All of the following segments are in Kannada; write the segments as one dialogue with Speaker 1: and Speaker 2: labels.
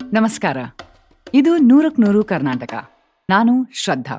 Speaker 1: ನಮಸ್ಕಾರ ಇದು ನೂರಕ್ ನೂರು ಕರ್ನಾಟಕ ನಾನು ಶ್ರದ್ಧಾ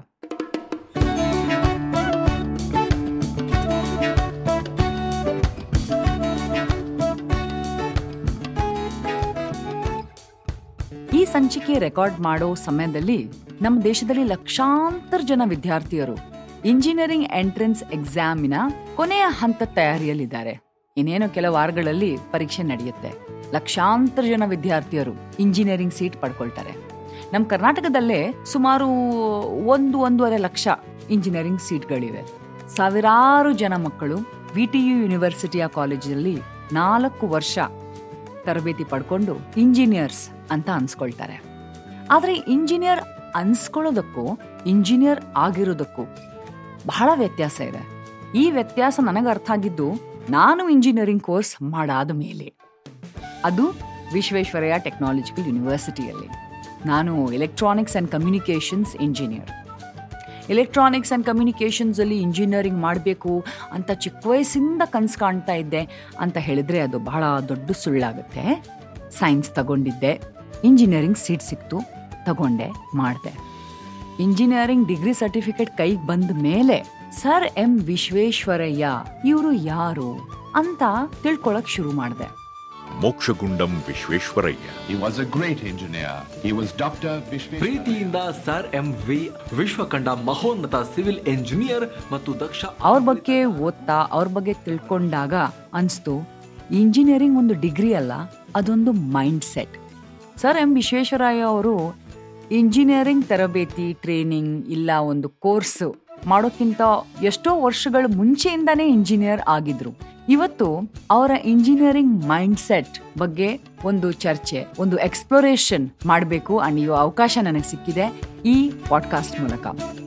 Speaker 1: ಈ ಸಂಚಿಕೆ ರೆಕಾರ್ಡ್ ಮಾಡೋ ಸಮಯದಲ್ಲಿ ನಮ್ಮ ದೇಶದಲ್ಲಿ ಲಕ್ಷಾಂತರ ಜನ ವಿದ್ಯಾರ್ಥಿಯರು ಇಂಜಿನಿಯರಿಂಗ್ ಎಂಟ್ರೆನ್ಸ್ ಎಕ್ಸಾಮಿನ ಕೊನೆಯ ಹಂತದ ತಯಾರಿಯಲ್ಲಿದ್ದಾರೆ ಇನ್ನೇನು ಕೆಲ ವಾರಗಳಲ್ಲಿ ಪರೀಕ್ಷೆ ನಡೆಯುತ್ತೆ ಲಕ್ಷಾಂತರ ಜನ ವಿದ್ಯಾರ್ಥಿಯರು ಇಂಜಿನಿಯರಿಂಗ್ ಸೀಟ್ ಪಡ್ಕೊಳ್ತಾರೆ ನಮ್ಮ ಕರ್ನಾಟಕದಲ್ಲೇ ಸುಮಾರು ಒಂದು ಒಂದೂವರೆ ಲಕ್ಷ ಇಂಜಿನಿಯರಿಂಗ್ ಸೀಟ್ಗಳಿವೆ ಸಾವಿರಾರು ಜನ ಮಕ್ಕಳು ವಿ ಟಿ ಯು ಯೂನಿವರ್ಸಿಟಿಯ ಕಾಲೇಜಲ್ಲಿ ನಾಲ್ಕು ವರ್ಷ ತರಬೇತಿ ಪಡ್ಕೊಂಡು ಇಂಜಿನಿಯರ್ಸ್ ಅಂತ ಅನ್ಸ್ಕೊಳ್ತಾರೆ ಆದರೆ ಇಂಜಿನಿಯರ್ ಅನ್ಸ್ಕೊಳ್ಳೋದಕ್ಕೂ ಇಂಜಿನಿಯರ್ ಆಗಿರೋದಕ್ಕೂ ಬಹಳ ವ್ಯತ್ಯಾಸ ಇದೆ ಈ ವ್ಯತ್ಯಾಸ ನನಗೆ ಅರ್ಥ ಆಗಿದ್ದು ನಾನು ಇಂಜಿನಿಯರಿಂಗ್ ಕೋರ್ಸ್ ಮಾಡಾದ ಮೇಲೆ ಅದು ವಿಶ್ವೇಶ್ವರಯ್ಯ ಟೆಕ್ನಾಲಜಿಕಲ್ ಯೂನಿವರ್ಸಿಟಿಯಲ್ಲಿ ನಾನು electronics and communications engineer electronics and ಕಮ್ಯುನಿಕೇಷನ್ಸಲ್ಲಿ ಇಂಜಿನಿಯರಿಂಗ್ ಮಾಡಬೇಕು ಅಂತ ಚಿಕ್ಕ ವಯಸ್ಸಿಂದ ಕನಸು ಕಾಣ್ತಾ ಇದ್ದೆ ಅಂತ ಹೇಳಿದ್ರೆ ಅದು ಬಹಳ ದೊಡ್ಡ ಸುಳ್ಳಾಗುತ್ತೆ ಸೈನ್ಸ್ ತಗೊಂಡಿದ್ದೆ ಇಂಜಿನಿಯರಿಂಗ್ ಸೀಟ್ ಸಿಕ್ತು ತಗೊಂಡೆ ಮಾಡಿದೆ ಇಂಜಿನಿಯರಿಂಗ್ ಡಿಗ್ರಿ ಸರ್ಟಿಫಿಕೇಟ್ ಕೈಗೆ ಬಂದ ಮೇಲೆ ಸರ್ ಎಂ ವಿಶ್ವೇಶ್ವರಯ್ಯ ಇವರು ಯಾರು ಅಂತ ತಿಳ್ಕೊಳಕ್ ಶುರು ಮಾಡಿದೆ
Speaker 2: Mokshagundam Visvesvaraya
Speaker 3: He was a great engineer. He was Dr. Vishweshwar.
Speaker 4: ಪ್ರೀತಿಯಿಂದ ಸರ್ ಎಂ ವಿ ವಿಶ್ವ ಕಂಡ ಮಹೋನ್ನತ ಸಿವಿಲ್ ಎಂಜಿನಿಯರ್ ಮತ್ತು ದಕ್ಷ
Speaker 1: ಅವ್ರ ಬಗ್ಗೆ ಓದ್ತಾ ಅವ್ರ ಬಗ್ಗೆ ತಿಳ್ಕೊಂಡಾಗ ಅನಿಸ್ತು ಇಂಜಿನಿಯರಿಂಗ್ ಒಂದು ಡಿಗ್ರಿ ಅಲ್ಲ ಅದೊಂದು mind set sir M Visvesvaraya ಅವರು ಇಂಜಿನಿಯರಿಂಗ್ ತರಬೇತಿ ಟ್ರೈನಿಂಗ್ ಇಲ್ಲ ಒಂದು ಕೋರ್ಸ್ ಮಾಡೋಕ್ಕಿಂತ ಎಷ್ಟೋ ವರ್ಷಗಳ ಮುಂಚೆಯಿಂದಾನೇ ಇಂಜಿನಿಯರ್ ಆಗಿದ್ರು ಇವತ್ತು ಅವರ ಇಂಜಿನಿಯರಿಂಗ್ ಮೈಂಡ್ ಸೆಟ್ ಬಗ್ಗೆ ಒಂದು ಚರ್ಚೆ ಒಂದು ಎಕ್ಸ್ಪ್ಲೋರೇಷನ್ ಮಾಡಬೇಕು ಅನ್ನೋ ಅವಕಾಶ ನನಗೆ ಸಿಕ್ಕಿದೆ ಈ ಪಾಡ್ಕಾಸ್ಟ್ ಮೂಲಕ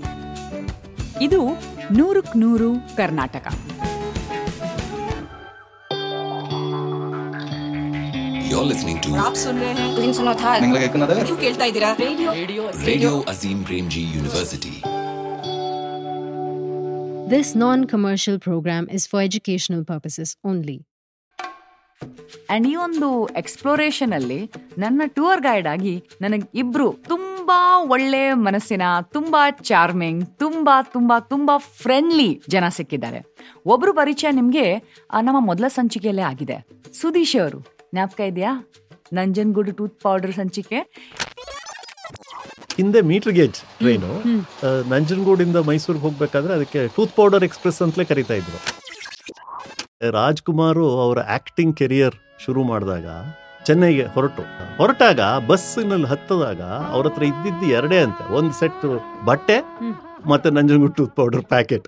Speaker 1: ಇದು ನೂರಕ್ ನೂರು ಕರ್ನಾಟಕ
Speaker 5: You're listening to
Speaker 6: आप सुन रहे हैं तुम सुनो था क्यों ಕೇಳ್ತಾ ಇದ್ದೀರಾ radio
Speaker 5: Radio Azim Premji University.
Speaker 7: This non commercial program is for educational purposes only.
Speaker 1: And ಈ ಒಂದು ಎಕ್ಸ್ಪ್ಲೋರೇಷನ್ ಅಲ್ಲಿ ನನ್ನ ಟೂರ್ ಗೈಡ್ ಆಗಿ ನನಗೆ ಇಬ್ರು ತುಂಬಾ ಒಳ್ಳೆ ಮನಸ್ಸಿನ ತುಂಬಾ ಚಾರ್ಮಿಂಗ್ ತುಂಬಾ ತುಂಬಾ ತುಂಬಾ ಫ್ರೆಂಡ್ಲಿ ಜನ ಸಿಕ್ಕಿದ್ದಾರೆ ಒಬ್ರು ಪರಿಚಯ ನಿಮ್ಗೆ ಆ, ನಮ್ಮ ಮೊದಲ ಸಂಚಿಕೆಯಲ್ಲೇ ಆಗಿದೆ ಸುದೀಶ್ ಅವರು ಜ್ಞಾಪಕ ಇದೆಯಾ ನಂಜನಗೂಡು ಟೂತ್ ಪೌಡರ್ ಸಂಚಿಕೆ
Speaker 8: ಹಿಂದೆ ಮೀಟರ್ ಗೇಜ್ ಟ್ರೈನು ನಂಜನಗೂಡಿಂದ ಮೈಸೂರಿಗೆ ಹೋಗ್ಬೇಕಾದ್ರೆ ಅದಕ್ಕೆ ಟೂತ್ ಪೌಡರ್ ಎಕ್ಸ್ಪ್ರೆಸ್ ಅಂತಲೇ ಕರಿತಾ ಇದ್ರು ರಾಜ್ಕುಮಾರ್ ಅವರ ಆಕ್ಟಿಂಗ್ ಕೆರಿಯರ್ ಶುರು ಮಾಡಿದಾಗ ಚೆನ್ನೈಗೆ ಹೊರಟು ಹೊರಟಾಗ ಬಸ್ಸಿನಲ್ಲಿ ಹತ್ತದಾಗ ಅವ್ರ ಹತ್ರ ಇದ್ದಿದ್ದು ಎರಡೇ ಅಂತೆ ಒಂದು ಸೆಟ್ ಬಟ್ಟೆ ಮತ್ತೆ Nanjangud tooth powder packet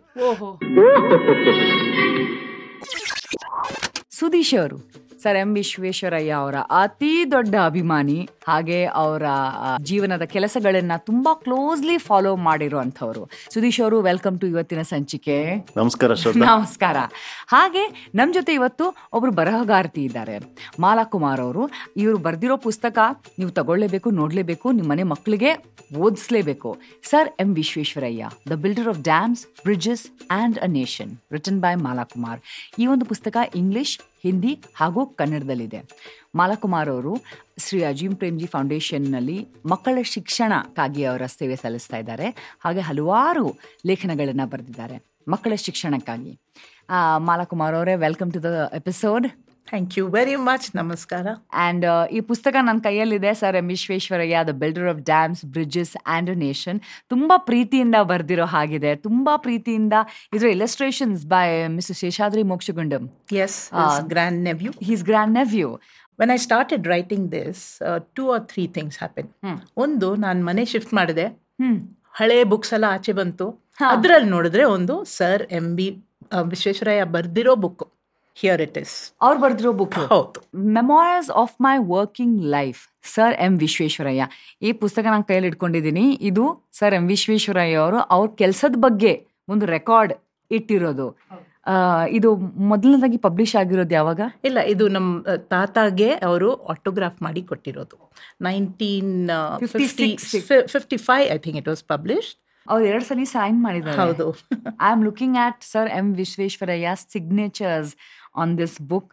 Speaker 1: Sudeesh ಅವರು ಸರ್ ಎಂ ವಿಶ್ವೇಶ್ವರಯ್ಯ ಅವರ ಅತಿ ದೊಡ್ಡ ಅಭಿಮಾನಿ ಹಾಗೆ ಅವರ ಆ, ಜೀವನದ ಕೆಲಸಗಳನ್ನ ತುಂಬಾ ಕ್ಲೋಸ್ಲಿ ಫಾಲೋ ಮಾಡಿರುವಂಥವ್ರು ಸುದೀಶ್ ಅವರು ವೆಲ್ಕಮ್ ಟು ಇವತ್ತಿನ ಸಂಚಿಕೆ
Speaker 8: ನಮಸ್ಕಾರ ಶ್ರದ್ಧಾ
Speaker 1: ನಮಸ್ಕಾರ ಹಾಗೆ ನಮ್ ಜೊತೆ ಇವತ್ತು ಒಬ್ರು ಬರಹಗಾರ್ತಿ ಇದ್ದಾರೆ ಮಾಲಾ ಕುಮಾರ್ ಅವರು ಇವರು ಬರ್ದಿರೋ ಪುಸ್ತಕ ನೀವು ತಗೊಳ್ಳೇಬೇಕು ನೋಡ್ಲೇಬೇಕು ನಿಮ್ಮ ಮನೆ ಮಕ್ಕಳಿಗೆ ಓದಿಸ್ಲೇಬೇಕು sir M Visvesvaraya the builder of dams bridges and a nation written by Mala Kumar ಈ ಒಂದು ಪುಸ್ತಕ ಇಂಗ್ಲಿಷ್ ಹಿಂದಿ ಹಾಗೂ ಕನ್ನಡದಲ್ಲಿದೆ ಮಾಲಕುಮಾರ್ ಅವರು ಶ್ರೀ ಅಜೀಂ ಪ್ರೇಮ್ಜಿ ಫೌಂಡೇಶನ್ನಲ್ಲಿ ಮಕ್ಕಳ ಶಿಕ್ಷಣಕ್ಕಾಗಿ ಅವರ ಸೇವೆ ಸಲ್ಲಿಸ್ತಾ ಇದ್ದಾರೆ ಹಾಗೆ ಹಲವಾರು ಲೇಖನಗಳನ್ನು ಬರೆದಿದ್ದಾರೆ ಮಕ್ಕಳ ಶಿಕ್ಷಣಕ್ಕಾಗಿ ಆ, ಮಾಲಕುಮಾರ್ ಅವರೇ welcome to the episode
Speaker 9: thank you very much ನಮಸ್ಕಾರ
Speaker 1: ಆ್ಯಂಡ್ ಈ ಪುಸ್ತಕ ನನ್ನ ಕೈಯಲ್ಲಿದೆ sir M Visvesvaraya the builder of dams bridges and a nation ತುಂಬ ಪ್ರೀತಿಯಿಂದ ಬರೆದಿರೋ ಹಾಗಿದೆ ತುಂಬ ಪ್ರೀತಿಯಿಂದ ಇದರ illustrations by mister Seshadri 
Speaker 9: Mokshagundam's grand nephew
Speaker 1: he's grand nephew
Speaker 9: when I started writing this two or three things happen ಒಂದು ನಾನು ಮನೆ ಶಿಫ್ಟ್ ಮಾಡಿದೆ ಹಳೆ ಬುಕ್ಸ್ ಎಲ್ಲ ಆಚೆ ಬಂತು ಅದರಲ್ಲಿ ನೋಡಿದ್ರೆ ಒಂದು ಸರ್ ಎಂ ಬಿ ವಿಶ್ವೇಶ್ವರಯ್ಯ ಬರ್ದಿರೋ ಬುಕ್ ಹಿಯರ್ ಇಟ್ ಇಸ್
Speaker 1: ಅವ್ರು ಬರೆದಿರೋ ಬುಕ್
Speaker 9: ಹೌದು
Speaker 1: memoirs of my working life sir M Visvesvaraya ಈ ಪುಸ್ತಕ ನಾನು ಕೈಯಲ್ಲಿ ಇಟ್ಕೊಂಡಿದ್ದೀನಿ ಇದು ಸರ್ ಎಂ ವಿಶ್ವೇಶ್ವರಯ್ಯ ಅವರು ಅವ್ರ ಕೆಲಸದ ಬಗ್ಗೆ ಒಂದು ರೆಕಾರ್ಡ್ ಇಟ್ಟಿರೋದು ಆ, ಇದು ಮೊದಲನೇದಾಗಿ ಪಬ್ಲಿಷ್ ಆಗಿರೋದು ಯಾವಾಗ
Speaker 9: ಇಲ್ಲ ಇದು ನಮ್ಮ ತಾತಾಗೆ ಅವರು ಆಟೋಗ್ರಾಫ್ ಮಾಡಿ ಕೊಟ್ಟಿರೋದು nineteen fifty
Speaker 1: 56.
Speaker 9: Fifty five I think it was published
Speaker 1: ಅವ್ರು ಎರಡು ಸಲ ಸೈನ್ ಮಾಡಿದ್ದಾರೆ
Speaker 9: ಹೌದು
Speaker 1: I am looking at sir M Visvesvaraya signatures on this book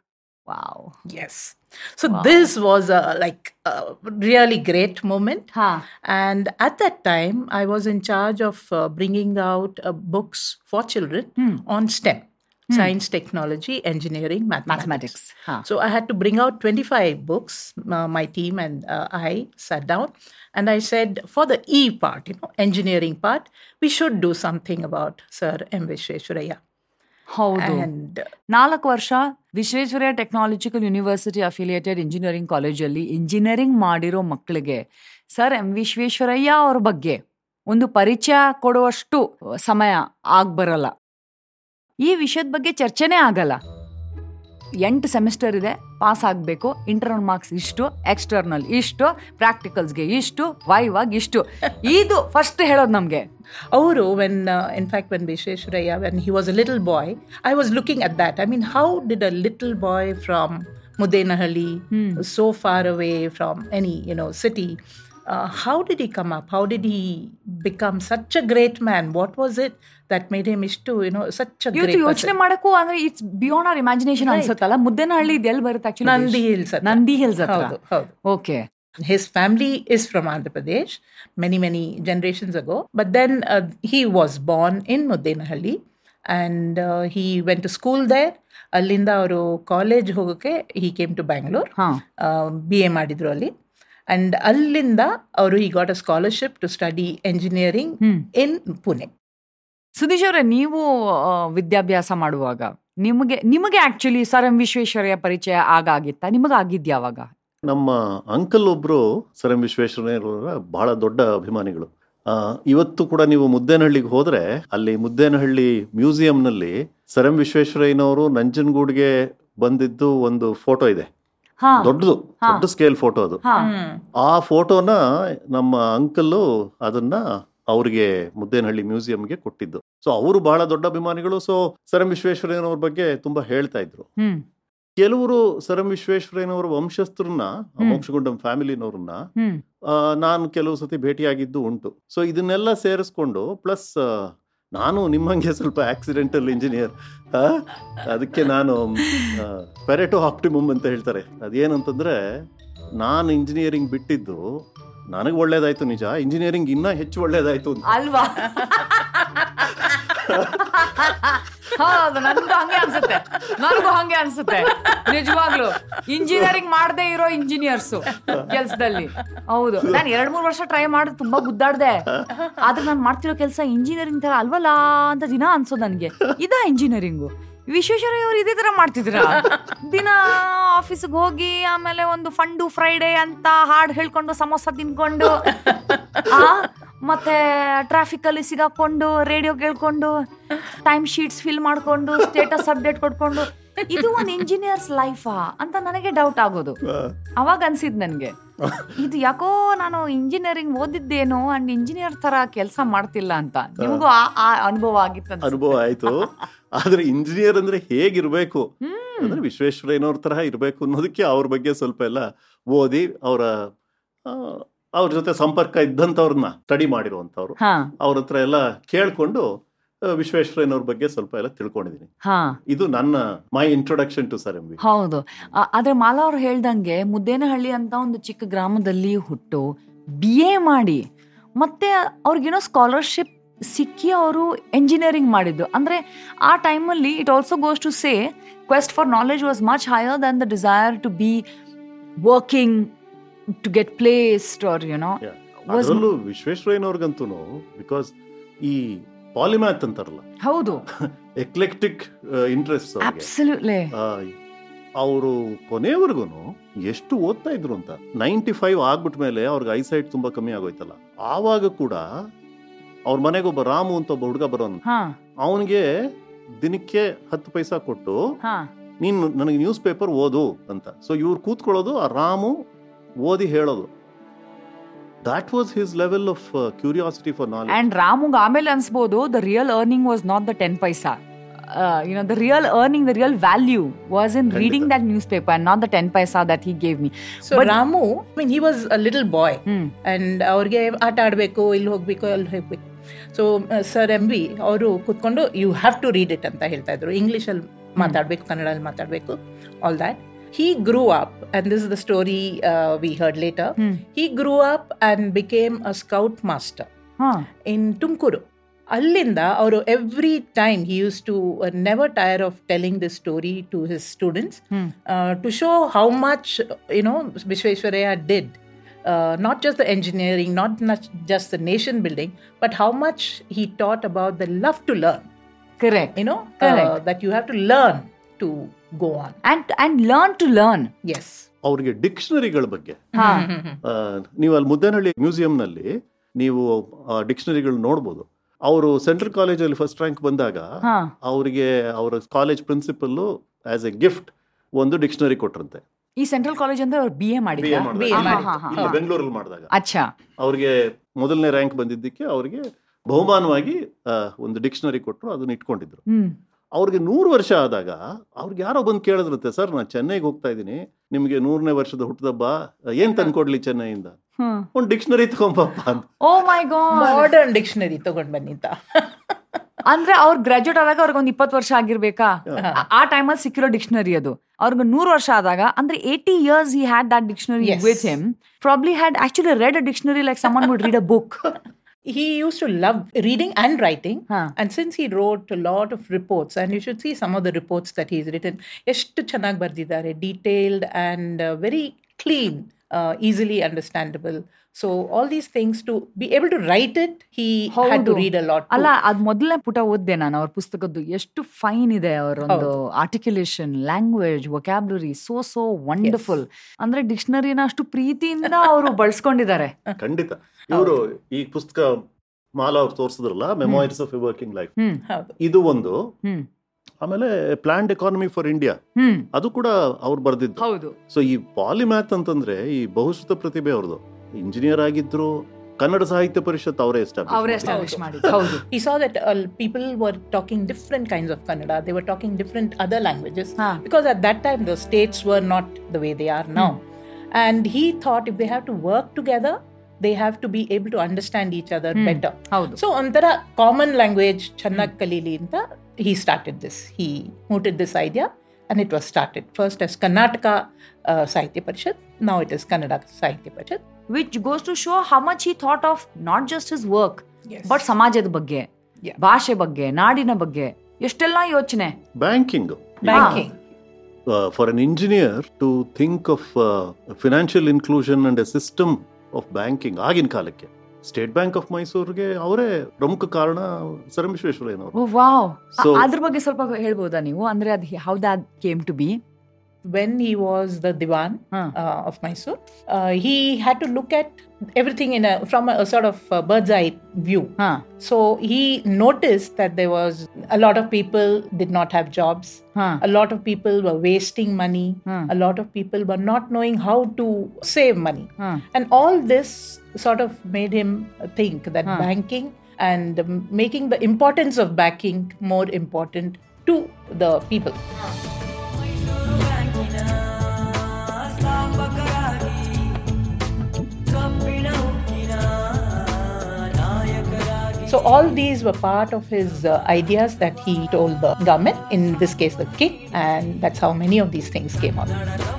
Speaker 1: wow
Speaker 9: Yes. So this was a like a really great moment.
Speaker 1: Huh.
Speaker 9: And at that time, I was in charge of uh, bringing out uh, books for children on STEM. Science, technology, engineering, mathematics.
Speaker 1: Mathematics, huh.
Speaker 9: So I had to bring out 25 books. Uh, my team and uh, I sat down and I said, for the E part, you know, engineering part, we should do something about Sir M. Vishweshwaraya.
Speaker 1: ಹೌದು
Speaker 9: And
Speaker 1: ನಾಲ್ಕು ವರ್ಷ Visvesvaraya technological university affiliated engineering ಕಾಲೇಜಲ್ಲಿ ಇಂಜಿನಿಯರಿಂಗ್ ಮಾಡಿರೋ ಮಕ್ಕಳಿಗೆ ಸರ್ ಎಂ ವಿಶ್ವೇಶ್ವರಯ್ಯ ಅವ್ರ ಬಗ್ಗೆ ಒಂದು ಪರಿಚಯ ಕೊಡುವಷ್ಟು ಸಮಯ ಆಗ್ಬರಲ್ಲ ಈ ವಿಷಯದ ಬಗ್ಗೆ ಚರ್ಚೆನೇ ಆಗಲ್ಲ ಎಂಟು ಸೆಮಿಸ್ಟರ್ ಇದೆ ಪಾಸ್ ಆಗಬೇಕು ಇಂಟರ್ನಲ್ ಮಾರ್ಕ್ಸ್ ಇಷ್ಟು ಎಕ್ಸ್ಟರ್ನಲ್ ಇಷ್ಟು ಪ್ರಾಕ್ಟಿಕಲ್ಸ್ಗೆ ಇಷ್ಟು ವೈವಾಗ್ ಇಷ್ಟು ಇದು ಫಸ್ಟ್ ಹೇಳೋದು ನಮಗೆ
Speaker 9: Auru, when uh, in fact when Vishweshwaraya, when he was a little boy, I was looking at that. I mean, how did a little boy from Mudenahalli, so far away from any you know city, uh, how did he come up? How did he become such a great man? What was it that made him ishtu, you know, such a
Speaker 1: ಇವತ್ತು
Speaker 9: great
Speaker 1: ಯೋಚನೆ
Speaker 9: person?
Speaker 1: ಮಾಡಕ್ಕೂ ಅಂದ್ರೆ it's beyond our imagination
Speaker 9: Right.
Speaker 1: ಅನ್ಸುತ್ತಲ್ಲ ಮುದ್ದೇನಹಳ್ಳಿ ಇದು ಎಲ್ಲಿ ಬರುತ್ತೆ ಆಕ್ಚುಲಿ
Speaker 9: Nandi Hills ಹತ್ರ.
Speaker 1: ನಂದಿ ಹಿಲ್ಸ್ ಹತ್ರ
Speaker 9: ಹೌದು, ಹೌದು.
Speaker 1: Okay
Speaker 9: His family is from Andhra Pradesh many, many generations ago. But then uh, he was born in Mudenahalli and uh, he went to school there. ಅಲ್ಲಿಂದ ಅವರು ಕಾಲೇಜ್ ಹೋಗೋಕ್ಕೆ ಹಿ ಕೇಮ್ ಟು ಬ್ಯಾಂಗ್ಳೂರ್
Speaker 1: ಹಾ.
Speaker 9: ಬಿ ಎ ಮಾಡಿದ್ರು ಅಲ್ಲಿ ಅಂಡ್ ಅಲ್ಲಿಂದ ಅವರು ಈ got a scholarship to study engineering in Pune
Speaker 1: Sudeesh ಅವರೇ ನೀವು ಆ, ವಿದ್ಯಾಭ್ಯಾಸ ಮಾಡುವಾಗ ನಿಮಗೆ ನಿಮಗೆ ಆಕ್ಚುಲಿ ಸರ್ ಎಂ ವಿಶ್ವೇಶ್ವರಯ್ಯ ಪರಿಚಯ ಆಗ ಆಗಿತ್ತಾ ನಿಮಗೆ ಆಗಿದ್ಯಾವಾಗ
Speaker 8: ನಮ್ಮ ಅಂಕಲ್ ಒಬ್ರು ಸರ್ ಎಂ ವಿಶ್ವೇಶ್ವರಯ್ಯನವರ ಬಹಳ ದೊಡ್ಡ ಅಭಿಮಾನಿಗಳು ಆ, ಇವತ್ತು ಕೂಡ ನೀವು ಮುದ್ದೇನಹಳ್ಳಿಗೆ ಹೋದ್ರೆ ಅಲ್ಲಿ ಮುದ್ದೇನಹಳ್ಳಿ ಮ್ಯೂಸಿಯಂನಲ್ಲಿ ಸರ್ ಎಂ ವಿಶ್ವೇಶ್ವರಯ್ಯನವರು ನಂಜನಗೂಡ್ಗೆ ಬಂದಿದ್ದು ಒಂದು ಫೋಟೋ ಇದೆ
Speaker 1: ಹಾ
Speaker 8: ದೊಡ್ಡದು ದೊಡ್ಡ ಸ್ಕೇಲ್ ಫೋಟೋ ಅದು
Speaker 1: ಹಾ
Speaker 8: ಆ ಫೋಟೋನ ನಮ್ಮ ಅಂಕಲ್ಲು ಅದನ್ನ ಅವ್ರಿಗೆ ಮುದ್ದೇನಹಳ್ಳಿ ಮ್ಯೂಸಿಯಂಗೆ ಕೊಟ್ಟಿದ್ದು ಸೊ ಅವರು ಬಹಳ ದೊಡ್ಡ ಅಭಿಮಾನಿಗಳು ಸೊ ಸರ್ ಎಂ ವಿಶ್ವೇಶ್ವರಯ್ಯನವ್ರ ಬಗ್ಗೆ ತುಂಬಾ ಹೇಳ್ತಾ ಇದ್ರು
Speaker 1: ಹ್ಮ್
Speaker 8: ಕೆಲವರು ಸರ್ ಎಂ ವಿಶ್ವೇಶ್ವರಯ್ಯನವರ ವಂಶಸ್ಥರನ್ನ ಮೋಕ್ಷಗುಂಡಂ ಫ್ಯಾಮಿಲಿನವ್ರನ್ನ
Speaker 1: ಹ್ಮ್
Speaker 8: ಆ, ನಾನು ಕೆಲವು ಸತಿ ಭೇಟಿಯಾಗಿದ್ದು ಉಂಟು ಸೊ ಇದನ್ನೆಲ್ಲ ಸೇರಿಸ್ಕೊಂಡು ಪ್ಲಸ್ ನಾನು ನಿಮ್ಮಂಗೆ ಸ್ವಲ್ಪ ಆಕ್ಸಿಡೆಂಟಲ್ ಇಂಜಿನಿಯರ್ ಅದಕ್ಕೆ ನಾನು ಪೆರೆಟೋ ಆಪ್ಟಿಮಮ್ ಅಂತ ಹೇಳ್ತಾರೆ ಅದೇನಂತಂದ್ರೆ ನಾನು ಇಂಜಿನಿಯರಿಂಗ್ ಬಿಟ್ಟಿದ್ದು ನನಗೆ ಒಳ್ಳೇದಾಯ್ತು ನಿಜ ಇಂಜಿನಿಯರಿಂಗ್ ಇನ್ನೂ ಹೆಚ್ಚು ಒಳ್ಳೇದಾಯ್ತು ಅಂತ
Speaker 1: ಅಲ್ವಾ ಹೌದು ನನ್ಗೂ ಹಂಗೆ ಅನ್ಸುತ್ತೆ ನನಗೂ ಹಂಗೆ ಅನ್ಸುತ್ತೆ ನಿಜವಾಗ್ಲು ಇಂಜಿನಿಯರಿಂಗ್ ಮಾಡದೇ ಇರೋ ಇಂಜಿನಿಯರ್ಸ್ ಕೆಲ್ಸದಲ್ಲಿ ಹೌದು ನಾನು ಎರಡ್ ಮೂರ್ ವರ್ಷ ಟ್ರೈ ಮಾಡಿ ತುಂಬಾ ಗುದ್ದಾಡ್ದೆ ಆದ್ರೆ ನಾನು ಮಾಡ್ತಿರೋ ಕೆಲಸ ಇಂಜಿನಿಯರಿಂಗ್ ತರ ಅಲ್ವಲ್ಲ ಅಂತ ದಿನ ಅನ್ಸೋದು ನನ್ಗೆ ಇದ ಇಂಜಿನಿಯರಿಂಗು ವಿಶ್ವೇಶ್ವರಯ್ಯ ಅವ್ರು ಇದೇ ತರ ಮಾಡ್ತಿದ್ರ ದಿನ ಆಫೀಸ್ಗೆ ಹೋಗಿ ಆಮೇಲೆ ಒಂದು ಫಂಡು ಫ್ರೈಡೆ ಅಂತ ಹಾಡು ಹೇಳ್ಕೊಂಡು ಸಮೋಸ ತಿನ್ಕೊಂಡು ಆ, ಮತ್ತೆ ಟ್ರಾಫಿಕ್ ಅಲ್ಲಿ ಸಿಗಾಕೊಂಡು ರೇಡಿಯೋ ಕೇಳ್ಕೊಂಡು ಟೈಮ್ ಶೀಟ್ಸ್ ಫಿಲ್ ಮಾಡ್ಕೊಂಡು ಸ್ಟೇಟಸ್ ಅಪ್ಡೇಟ್ ಕೊಡ್ಕೊಂಡು ಇದು ಒಂದು ಇಂಜಿನಿಯರ್ಸ್ ಲೈಫಾ ಅಂತ ನನಗೆ ಡೌಟ್ ಆಗೋದು ಅವಾಗ ಅನ್ಸಿದ್ ನನ್ಗೆ ಇದು ಯಾಕೋ ನಾನು ಇಂಜಿನಿಯರಿಂಗ್ ಓದಿದ್ದೇನೋ ಅಂಡ್ ಇಂಜಿನಿಯರ್ ತರ ಕೆಲಸ ಮಾಡ್ತಿಲ್ಲ ಅಂತ ನಿಮಗೂ ಆ ಆ ಅನುಭವ ಆಗಿತ್ತು ಅನ್ಸುತ್ತೆ.
Speaker 8: ಅನುಭವ ಆಯ್ತು ಆದ್ರೆ ಇಂಜಿನಿಯರ್ ಅಂದ್ರೆ ಹೇಗಿರ್ಬೇಕು ಅಂದ್ರೆ ವಿಶ್ವೇಶ್ವರಯ್ಯನವ್ರ ತರಹ ಇರ್ಬೇಕು ಅನ್ನೋದಕ್ಕೆ ಅವ್ರ ಬಗ್ಗೆ ಸ್ವಲ್ಪ ಎಲ್ಲ ಓದಿ ಅವರ ಅವ್ರ ಜೊತೆ ಸಂಪರ್ಕ ಇದ್ದಂಥವ್ರನ್ನ ಸ್ಟಡಿ ಮಾಡಿರುವಂಥವ್ರು
Speaker 1: ಹಾ
Speaker 8: ಅವ್ರ ಹತ್ರ ಎಲ್ಲ ಕೇಳ್ಕೊಂಡು ಆ, ವಿಶ್ವೇಶ್ವರಯ್ಯನವ್ರ ಬಗ್ಗೆ ಸ್ವಲ್ಪ ಎಲ್ಲ ತಿಳ್ಕೊಂಡಿದ್ದೀನಿ
Speaker 1: ಹಾ
Speaker 8: ಇದು ನನ್ನ my introduction to sir M V
Speaker 1: ಹೌದು ಆ- ಆದ್ರೆ ಮಾಲಾ ಅವ್ರು ಹೇಳ್ದಂಗೆ ಮುದ್ದೇನಹಳ್ಳಿ ಅಂತ ಒಂದು ಚಿಕ್ಕ ಗ್ರಾಮದಲ್ಲಿ ಹುಟ್ಟು ಬಿ ಎ ಮಾಡಿ ಮತ್ತೆ ಅವ್ರಿಗೇನೋ ಸ್ಕಾಲರ್ಶಿಪ್ ಸಿಕ್ಕಿ ಅವರು ಎಂಜಿನಿಯರಿಂಗ್ ಮಾಡಿದ್ದು ಅಂದ್ರೆ ಆ ಟೈಮಲ್ಲಿ it also goes to say quest for knowledge was much higher than the desire to be working to get placed or you know was-
Speaker 8: ಅದರಲ್ಲೂ ವಿಶ್ವೇಶ್ವರಯ್ಯನವ್ರಿಗಂತೂ ಬಿಕಾಸ್ ಈ ಪಾಲಿಮ್ಯಾಥ್ ಅಂತಾರಲ್ಲ
Speaker 1: ಹೌದು
Speaker 8: ಎಕ್ಲೆಕ್ಟಿಕ್ ಇಂಟ್ರೆಸ್ಟ್
Speaker 1: ಅಬ್ಸಲ್ಯೂಟ್ಲಿ
Speaker 8: ಅವರು ಕೊನೆವರೆಗೂ ಎಷ್ಟು ಓದ್ತಾ ಇದ್ರು ಅಂತ ನೈಂಟಿ ಫೈವ್ ಆಗ್ಬಿಟ್ಟ ಮೇಲೆ ಅವ್ರಿಗೆ ಐಸೈಟ್ ತುಂಬಾ ಕಮ್ಮಿ ಆಗೋಯ್ತಲ್ಲ ಆವಾಗ ಕೂಡ ಅವ್ರ ಮನೆಗೊಬ್ಬ ರಾಮು ಅಂತ ಒಬ್ಬ ಹುಡುಗ ಬರೋನು
Speaker 1: ಹಾ
Speaker 8: ಅವನಿಗೆ ದಿನಕ್ಕೆ ಹತ್ತು ಪೈಸಾ ಕೊಟ್ಟು
Speaker 1: ಹಾ
Speaker 8: ನೀನು ನನಗೆ ನ್ಯೂಸ್ ಪೇಪರ್ ಓದು ಅಂತ ಸೊ ಇವ್ರು ಕೂತ್ಕೊಳ್ಳೋದು ಆ ರಾಮು ಓದಿ ಹೇಳೋದು that was his level of curiosity for knowledge
Speaker 1: and ರಾಮುಗ್ ಆಮೇಲೆ ಅನ್ಸ್ಬೋದು the real earning was not the ten paisa you know the real earning the real value was in reading that news paper and not the ten paisa that he gave me
Speaker 9: so Ramu I mean he was a little boy
Speaker 1: hmm
Speaker 9: and ಅವ್ರಿಗೆ ಆಟ ಆಡಬೇಕು ಇಲ್ಲಿ ಹೋಗ್ಬೇಕು ಅಲ್ಲಿ ಹೋಗ್ಬೇಕು ಸೊ ಸರ್ ಎಂ ವಿ ಅವರು ಕೂತ್ಕೊಂಡು you have to read it ಅಂತ ಹೇಳ್ತಾ ಇದ್ರು ಇಂಗ್ಲೀಷಲ್ಲಿ ಮಾತಾಡಬೇಕು ಕನ್ನಡದಲ್ಲಿ ಮಾತಾಡಬೇಕು all that he grew up, and this is the story uh, we heard later. He grew up and became a scout master
Speaker 1: ಹಾ
Speaker 9: in Tumkuru. ಅಲ್ಲಿಂದ ಅವರು every time he use to never tire of telling this story to his students to show how much you know Visvesvaraya did not just the engineering not just the nation building but how much he taught about the love to learn
Speaker 1: correct
Speaker 9: you know
Speaker 1: Correct.
Speaker 9: uh, that you have to learn to go on
Speaker 1: and and learn to learn
Speaker 9: yes
Speaker 8: ಅವ್ರಿಗೆ ಡಿಕ್ಷನರಿಗಳ ಬಗ್ಗೆ
Speaker 1: ಹಾ
Speaker 8: ಆ, ನೀವು ಅಲ್ಲಿ ಮುದ್ದೇನಹಳ್ಳಿ ಮ್ಯೂಸಿಯಂನಲ್ಲಿ ನೀವು ಡಿಕ್ಷನರಿಗಳು ನೋಡ್ಬೋದು ಅವರು ಸೆಂಟ್ರಲ್ ಕಾಲೇಜಲ್ಲಿ ಫಸ್ಟ್ ರ್ಯಾಂಕ್ ಬಂದಾಗ
Speaker 1: ಹಾ
Speaker 8: ಅವರಿಗೆ ಅವರ college principal as a gift ಒಂದು ಡಿಕ್ಷನರಿ ಕೊಟ್ರಂತೆ
Speaker 1: ಈ ಸೆಂಟ್ರಲ್ ಕಾಲೇಜ್ ಅಂದ್ರೆ ಅವ್ರು ಬಿ ಎ
Speaker 8: BA
Speaker 1: ಮಾಡಿದ್ರ
Speaker 8: ಮಾಡಿದಾಗ. ಇಲ್ಲಿ ಬೆಂಗಳೂರಲ್ಲಿ ಮಾಡಿದಾಗ
Speaker 1: ಅಚ್ಚಾ
Speaker 8: ಅವ್ರಿಗೆ ಮೊದಲನೇ ರ್ಯಾಂಕ್ ಬಂದಿದ್ದಕ್ಕೆ ಅವರಿಗೆ ಬಹುಮಾನವಾಗಿ ಆ, ಒಂದು ಡಿಕ್ಷನರಿ ಕೊಟ್ಟರು ಅದನ್ನ ಇಟ್ಕೊಂಡಿದ್ರು
Speaker 1: ಹ್ಮ್
Speaker 8: ಅವ್ರಿಗೆ ನೂರು ವರ್ಷ ಆದಾಗ ಅವ್ರಿಗೆ ಯಾರೋ ಬಂದು ಕೇಳಿದ್ರಂತೆ ಸರ್ ನಾನು ಚೆನ್ನೈಗೆ ಹೋಗ್ತಾ ಇದ್ದೀನಿ ನಿಮಗೆ ನೂರನೇ ವರ್ಷದ ಹುಟ್ಟದಬ್ಬ ಏನ್ ತಂದ್ಕೊಡ್ಲಿ ಚೆನ್ನೈಯಿಂದ
Speaker 1: ಹ್ಮ್
Speaker 8: ಒಂದು ಡಿಕ್ಷನರಿ ತಗೊಂಬಪ್ಪ ಅಂತ
Speaker 1: oh my god
Speaker 9: modern dictionary ತಗೊಂಡ್ ಬನ್ನಿ ಅಂತ
Speaker 1: ಅಂದ್ರೆ ಅವ್ರು ಗ್ರಾಜುಯೇಟ್ ಆದಾಗ ಅವ್ರಿಗೆ ಒಂದು ಇಪ್ಪತ್ತು ವರ್ಷ ಆಗಿರ್ಬೇಕಾ ಆ- ಆ ಟೈಮಲ್ಲಿ ಸಿಕ್ಕಿರೋ ಡಿಕ್ಷನರಿ ಅದು ಅವ್ರಿಗೆ ನೂರು ವರ್ಷ ಆದಾಗ ಅಂದ್ರೆ eighty years he had that dictionary
Speaker 9: Yes.
Speaker 1: With him probably had actually read a dictionary like someone would read a book
Speaker 9: he used to love reading and writing
Speaker 1: Huh.
Speaker 9: and since he wrote a lot of reports and you should see some of the reports that he's written ಎಷ್ಟು ಚೆನ್ನಾಗಿ ಬರೆದಿದ್ದಾರೆ detailed and uh, very clean uh, easily understandable so all these things to be able to write it he had to
Speaker 1: ಹೌದು.
Speaker 9: read a lot
Speaker 1: ಅಲ್ಲ
Speaker 9: too.
Speaker 1: ಅದ್ ಮೊದಲನೇ ಪುಟ ಓದ್ದೆ ನಾನು ಅವ್ರ ಪುಸ್ತಕದ್ದು ಎಷ್ಟು ಫೈನ್ ಇದೆ ಅವರೊಂದು articulation language vocabulary so so wonderful ಅಂದ್ರೆ ಡಿಕ್ಷನರಿನ ಅಷ್ಟು ಪ್ರೀತಿಯಿಂದ ಅವರು ಬಳಸ್ಕೊಂಡಿದ್ದಾರೆ
Speaker 8: ಖಂಡಿತ ಇವರು ಈ ಪುಸ್ತಕ ಮಾಲಾ ಅವ್ರು ತೋರಿಸಿದ್ರಲ್ಲ ಮೆಮೋರಿಸ್ ಆಫ್ ವರ್ಕಿಂಗ್ ಲೈಫ್
Speaker 1: ಹ್ಮ್
Speaker 9: ಹೌದು
Speaker 8: ಇದು ಒಂದು
Speaker 1: ಹ್ಮ್
Speaker 8: ಆಮೇಲೆ ಪ್ಲಾನ್ಡ್ ಎಕಾನಮಿ ಫಾರ್ ಇಂಡಿಯಾ
Speaker 1: ಹ್ಮ್
Speaker 8: ಅದು ಕೂಡ ಅವ್ರು ಬರೆದಿದ್ದು
Speaker 1: ಹೌದು
Speaker 8: ಸೊ ಈ ಪಾಲಿಮ್ಯಾಥ್ ಅಂತಂದ್ರೆ ಈ ಬಹುಶ್ರುತ ಪ್ರತಿಭೆ ಅವ್ರದ್ದು ಇಂಜಿನಿಯರ್ ಆಗಿದ್ರು ಕನ್ನಡ ಸಾಹಿತ್ಯ ಪರಿಷತ್ ಅವರೇ
Speaker 1: ಅವರೇ
Speaker 8: ಎಸ್ಟಾಬ್ಲಿಷ್
Speaker 1: ಎಸ್ಟಾಬ್ಲಿಷ್ ಮಾಡಿದ್ದು ಹೌದು
Speaker 9: he saw that uh, people were talking different kinds of Kannada. They were talking different other languages
Speaker 1: Ah.
Speaker 9: because at that time the states were not the way they are now. And he thought if they have to work together, they have to be able to understand each other better.
Speaker 1: ಹೌದು
Speaker 9: So ಒಂಥರ ಕಾಮನ್ ಲ್ಯಾಂಗ್ವೇಜ್ ಚೆನ್ನಾಗಿ ಕಲೀಲಿ ಅಂತ he started this. He mooted this idea and it was started first as Karnataka uh, Sahitya Parishad. Now it is Kannada Sahitya Parishad.
Speaker 1: Which goes to show how much he thought of not just his work
Speaker 9: Yes.
Speaker 1: But ಸಮಾಜದ ಬಗ್ಗೆ
Speaker 9: Yeah.
Speaker 1: ಭಾಷೆ ಬಗ್ಗೆ ನಾಡಿನ ಬಗ್ಗೆ ಎಷ್ಟೆಲ್ಲ ಯೋಚನೆ
Speaker 8: banking
Speaker 9: Banking.
Speaker 8: For an engineer to think of financial inclusion and a system of banking ಆಗಿನ ಕಾಲಕ್ಕೆ ಸ್ಟೇಟ್ ಬ್ಯಾಂಕ್ ಆಫ್ ಮೈಸೂರಿಗೆ ಅವರೇ ಪ್ರಮುಖ ಕಾರಣ ಸರ್ ಎಂ ವಿಶ್ವೇಶ್ವರಯ್ಯನವರು
Speaker 1: ವಾವ್
Speaker 8: So-
Speaker 1: ಅದ್ರ ಬಗ್ಗೆ ಸ್ವಲ್ಪ ಹೇಳ್ಬೋದಾ ನೀವು ಅಂದ್ರೆ ಅದು how that came to be
Speaker 9: when he was the Diwan
Speaker 1: Huh.
Speaker 9: uh, of Mysore, uh, he had to look at everything in a from a, sort of uh bird's eye view.
Speaker 1: ಹಾ
Speaker 9: So he noticed that there was a lot of people did not have jobs.
Speaker 1: Huh.
Speaker 9: A lot of people were wasting money.
Speaker 1: Huh.
Speaker 9: A lot of people were not knowing how to save money.
Speaker 1: Huh.
Speaker 9: And all this sort of made him think that
Speaker 1: Huh.
Speaker 9: banking and um, making the importance of banking more important to the people. So all these were part of his uh, ideas that he told the government, in this case the king, and that's how many of these things came out.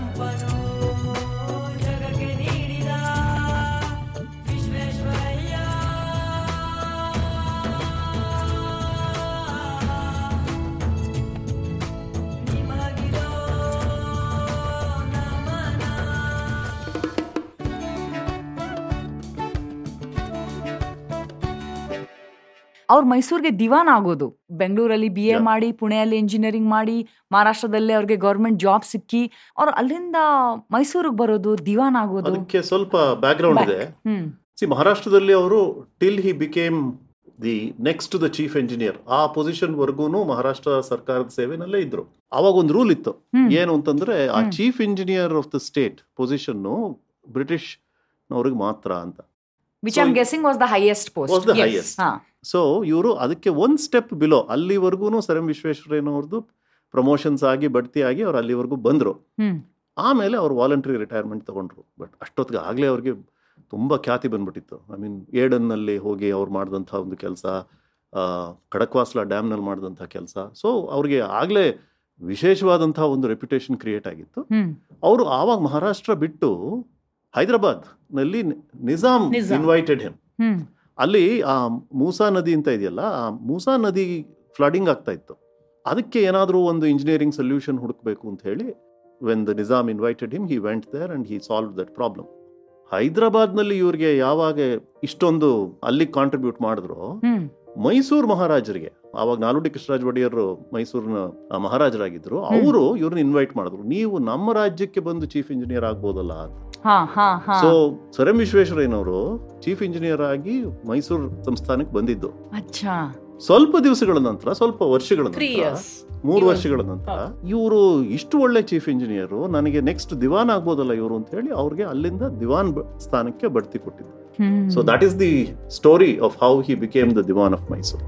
Speaker 1: ಅವ್ರು ಮೈಸೂರಿಗೆ ದಿವಾನ್ ಆಗೋದು ಬೆಂಗಳೂರಲ್ಲಿ ಬಿ ಎ
Speaker 8: Yeah.
Speaker 1: ಮಾಡಿ ಪುಣೆಯಲ್ಲಿ ಇಂಜಿನಿಯರಿಂಗ್ ಮಾಡಿ ಮಹಾರಾಷ್ಟ್ರದಲ್ಲಿ ಅವ್ರಿಗೆ ಗೌರ್ಮೆಂಟ್ ಜಾಬ್ ಸಿಕ್ಕಿ ಅವ್ರು ಅಲ್ಲಿಂದ ಮೈಸೂರಿಗೆ ಬರೋದು ದಿವಾನ್ ಆಗೋದು
Speaker 8: ಅದಕ್ಕೆ ಸ್ವಲ್ಪ ಬ್ಯಾಕ್ ಗ್ರೌಂಡ್ ಇದೆ
Speaker 1: ಹ್ಮ್
Speaker 8: ಸಿ ಮಹಾರಾಷ್ಟ್ರದಲ್ಲಿ ಅವರು till he became the next to the chief engineer ಆ ಪೊಸಿಷನ್ ವರ್ಗೂನು ಮಹಾರಾಷ್ಟ್ರ ಸರ್ಕಾರದ ಸೇವೆನಲ್ಲೇ ಇದ್ರು ಅವಾಗ ಒಂದು ರೂಲ್ ಇತ್ತು
Speaker 1: ಹ್ಮ್.
Speaker 8: ಏನು ಅಂತಂದ್ರೆ ಆ chief engineer of the state position British ನವ್ರಿಗೆ ಮಾತ್ರ ಅಂತ
Speaker 1: which
Speaker 8: So,
Speaker 1: I'm guessing was the highest
Speaker 8: was
Speaker 1: post
Speaker 8: the highest
Speaker 1: ಹಾ
Speaker 8: ಸೊ ಇವರು ಅದಕ್ಕೆ ಒಂದು ಸ್ಟೆಪ್ ಬಿಲೋ ಅಲ್ಲಿವರೆಗೂ ಸರ್ ಎಂ ವಿಶ್ವೇಶ್ವರಯ್ಯನವ್ರದ್ದು ಪ್ರಮೋಷನ್ಸ್ ಆಗಿ ಬಡ್ತಿ ಆಗಿ ಅವ್ರು ಅಲ್ಲಿವರೆಗೂ ಬಂದರು
Speaker 1: ಹ್ಮ್
Speaker 8: ಆಮೇಲೆ ಅವ್ರು ವಾಲಂಟ್ರಿ ರಿಟೈರ್ಮೆಂಟ್ ತಗೊಂಡ್ರು ಬಟ್ ಅಷ್ಟೊತ್ತಿಗೆ ಆಗಲೇ ಅವ್ರಿಗೆ ತುಂಬ ಖ್ಯಾತಿ ಬಂದ್ಬಿಟ್ಟಿತ್ತು ಐ ಮೀನ್ ಏಡನ್ನಲ್ಲಿ ಹೋಗಿ ಅವ್ರು ಮಾಡಿದಂಥ ಒಂದು ಕೆಲಸ ಖಡಕ್ವಾಸ್ಲಾ ಡ್ಯಾಮ್ನಲ್ಲಿ ಮಾಡಿದಂಥ ಕೆಲಸ ಸೊ ಅವ್ರಿಗೆ ಆಗಲೇ ವಿಶೇಷವಾದಂತಹ ಒಂದು ರೆಪ್ಯುಟೇಷನ್ ಕ್ರಿಯೇಟ್ ಆಗಿತ್ತು
Speaker 1: ಹ್ಮ್
Speaker 8: ಅವರು ಆವಾಗ ಮಹಾರಾಷ್ಟ್ರ ಬಿಟ್ಟು ಹೈದರಾಬಾದ್ ನಲ್ಲಿ Nizam
Speaker 9: Nizam.
Speaker 8: Invited him
Speaker 1: hmm
Speaker 8: ಅಲ್ಲಿ ಆ ಮೂಸಾ ನದಿ ಅಂತ ಇದೆಯಲ್ಲ ಆ ಮೂಸಾ ನದಿ ಫ್ಲಡಿಂಗ್ ಆಗ್ತಾ ಇತ್ತು ಅದಕ್ಕೆ ಏನಾದರೂ ಒಂದು ಇಂಜಿನಿಯರಿಂಗ್ ಸೊಲ್ಯೂಷನ್ ಹುಡುಕ್ಬೇಕು ಅಂತ ಹೇಳಿ when the Nizam invited him he went there and he solve that problem ಹೈದರಾಬಾದ್ನಲ್ಲಿ ಇವ್ರಿಗೆ ಯಾವಾಗ ಇಷ್ಟೊಂದು ಅಲ್ಲಿ ಕಾಂಟ್ರಿಬ್ಯೂಟ್ ಮಾಡಿದ್ರು
Speaker 1: ಹ್ಮ್
Speaker 8: ಮೈಸೂರು ಮಹಾರಾಜರಿಗೆ ಆವಾಗ ನಾಲ್ವಡಿ ಕೃಷ್ಣರಾಜ ಒಡೆಯರ್ ಮೈಸೂರಿನ ಆ, ಮಹಾರಾಜರಾಗಿದ್ರು ಅವರು ಇವ್ರನ್ನ ಇನ್ವೈಟ್ ಮಾಡಿದ್ರು ನೀವು ನಮ್ಮ ರಾಜ್ಯಕ್ಕೆ ಬಂದು ಚೀಫ್ ಇಂಜಿನಿಯರ್ ಆಗ್ಬೋದಲ್ಲ ಅಂತ
Speaker 1: ಹಾ ಹಾ ಹಾ
Speaker 8: ಸೊ ಸರ್ ಎಂ ವಿಶ್ವೇಶ್ವರಯ್ಯನವರು ಚೀಫ್ ಇಂಜಿನಿಯರ್ ಆಗಿ ಮೈಸೂರು ಸಂಸ್ಥಾನಕ್ಕೆ ಬಂದಿದ್ದು
Speaker 1: ಅಚ್ಚಾ
Speaker 8: ಸ್ವಲ್ಪ ದಿವಸಗಳ ನಂತರ ಸ್ವಲ್ಪ ವರ್ಷಗಳ
Speaker 9: ತ್ರೀ
Speaker 8: ನಂತರ
Speaker 9: ಇಯರ್ಸ್
Speaker 8: ಮೂರು
Speaker 9: He was-
Speaker 8: ವರ್ಷಗಳ ನಂತರ ಇವರು ಇಷ್ಟು ಒಳ್ಳೆ ಚೀಫ್ ಇಂಜಿನಿಯರ್ ನನಗೆ ನೆಕ್ಸ್ಟ್ ದಿವಾನ್ ಆಗ್ಬೋದಲ್ಲ ಇವರು ಅಂತ ಹೇಳಿ ಅವ್ರಿಗೆ ಅಲ್ಲಿಂದ ದಿವಾನ್ ಬ- ಸ್ಥಾನಕ್ಕೆ ಬಡ್ತಿ ಕೊಟ್ಟಿದ್ದು
Speaker 1: hmm
Speaker 8: so that is the story of how he became the Diwan of Mysore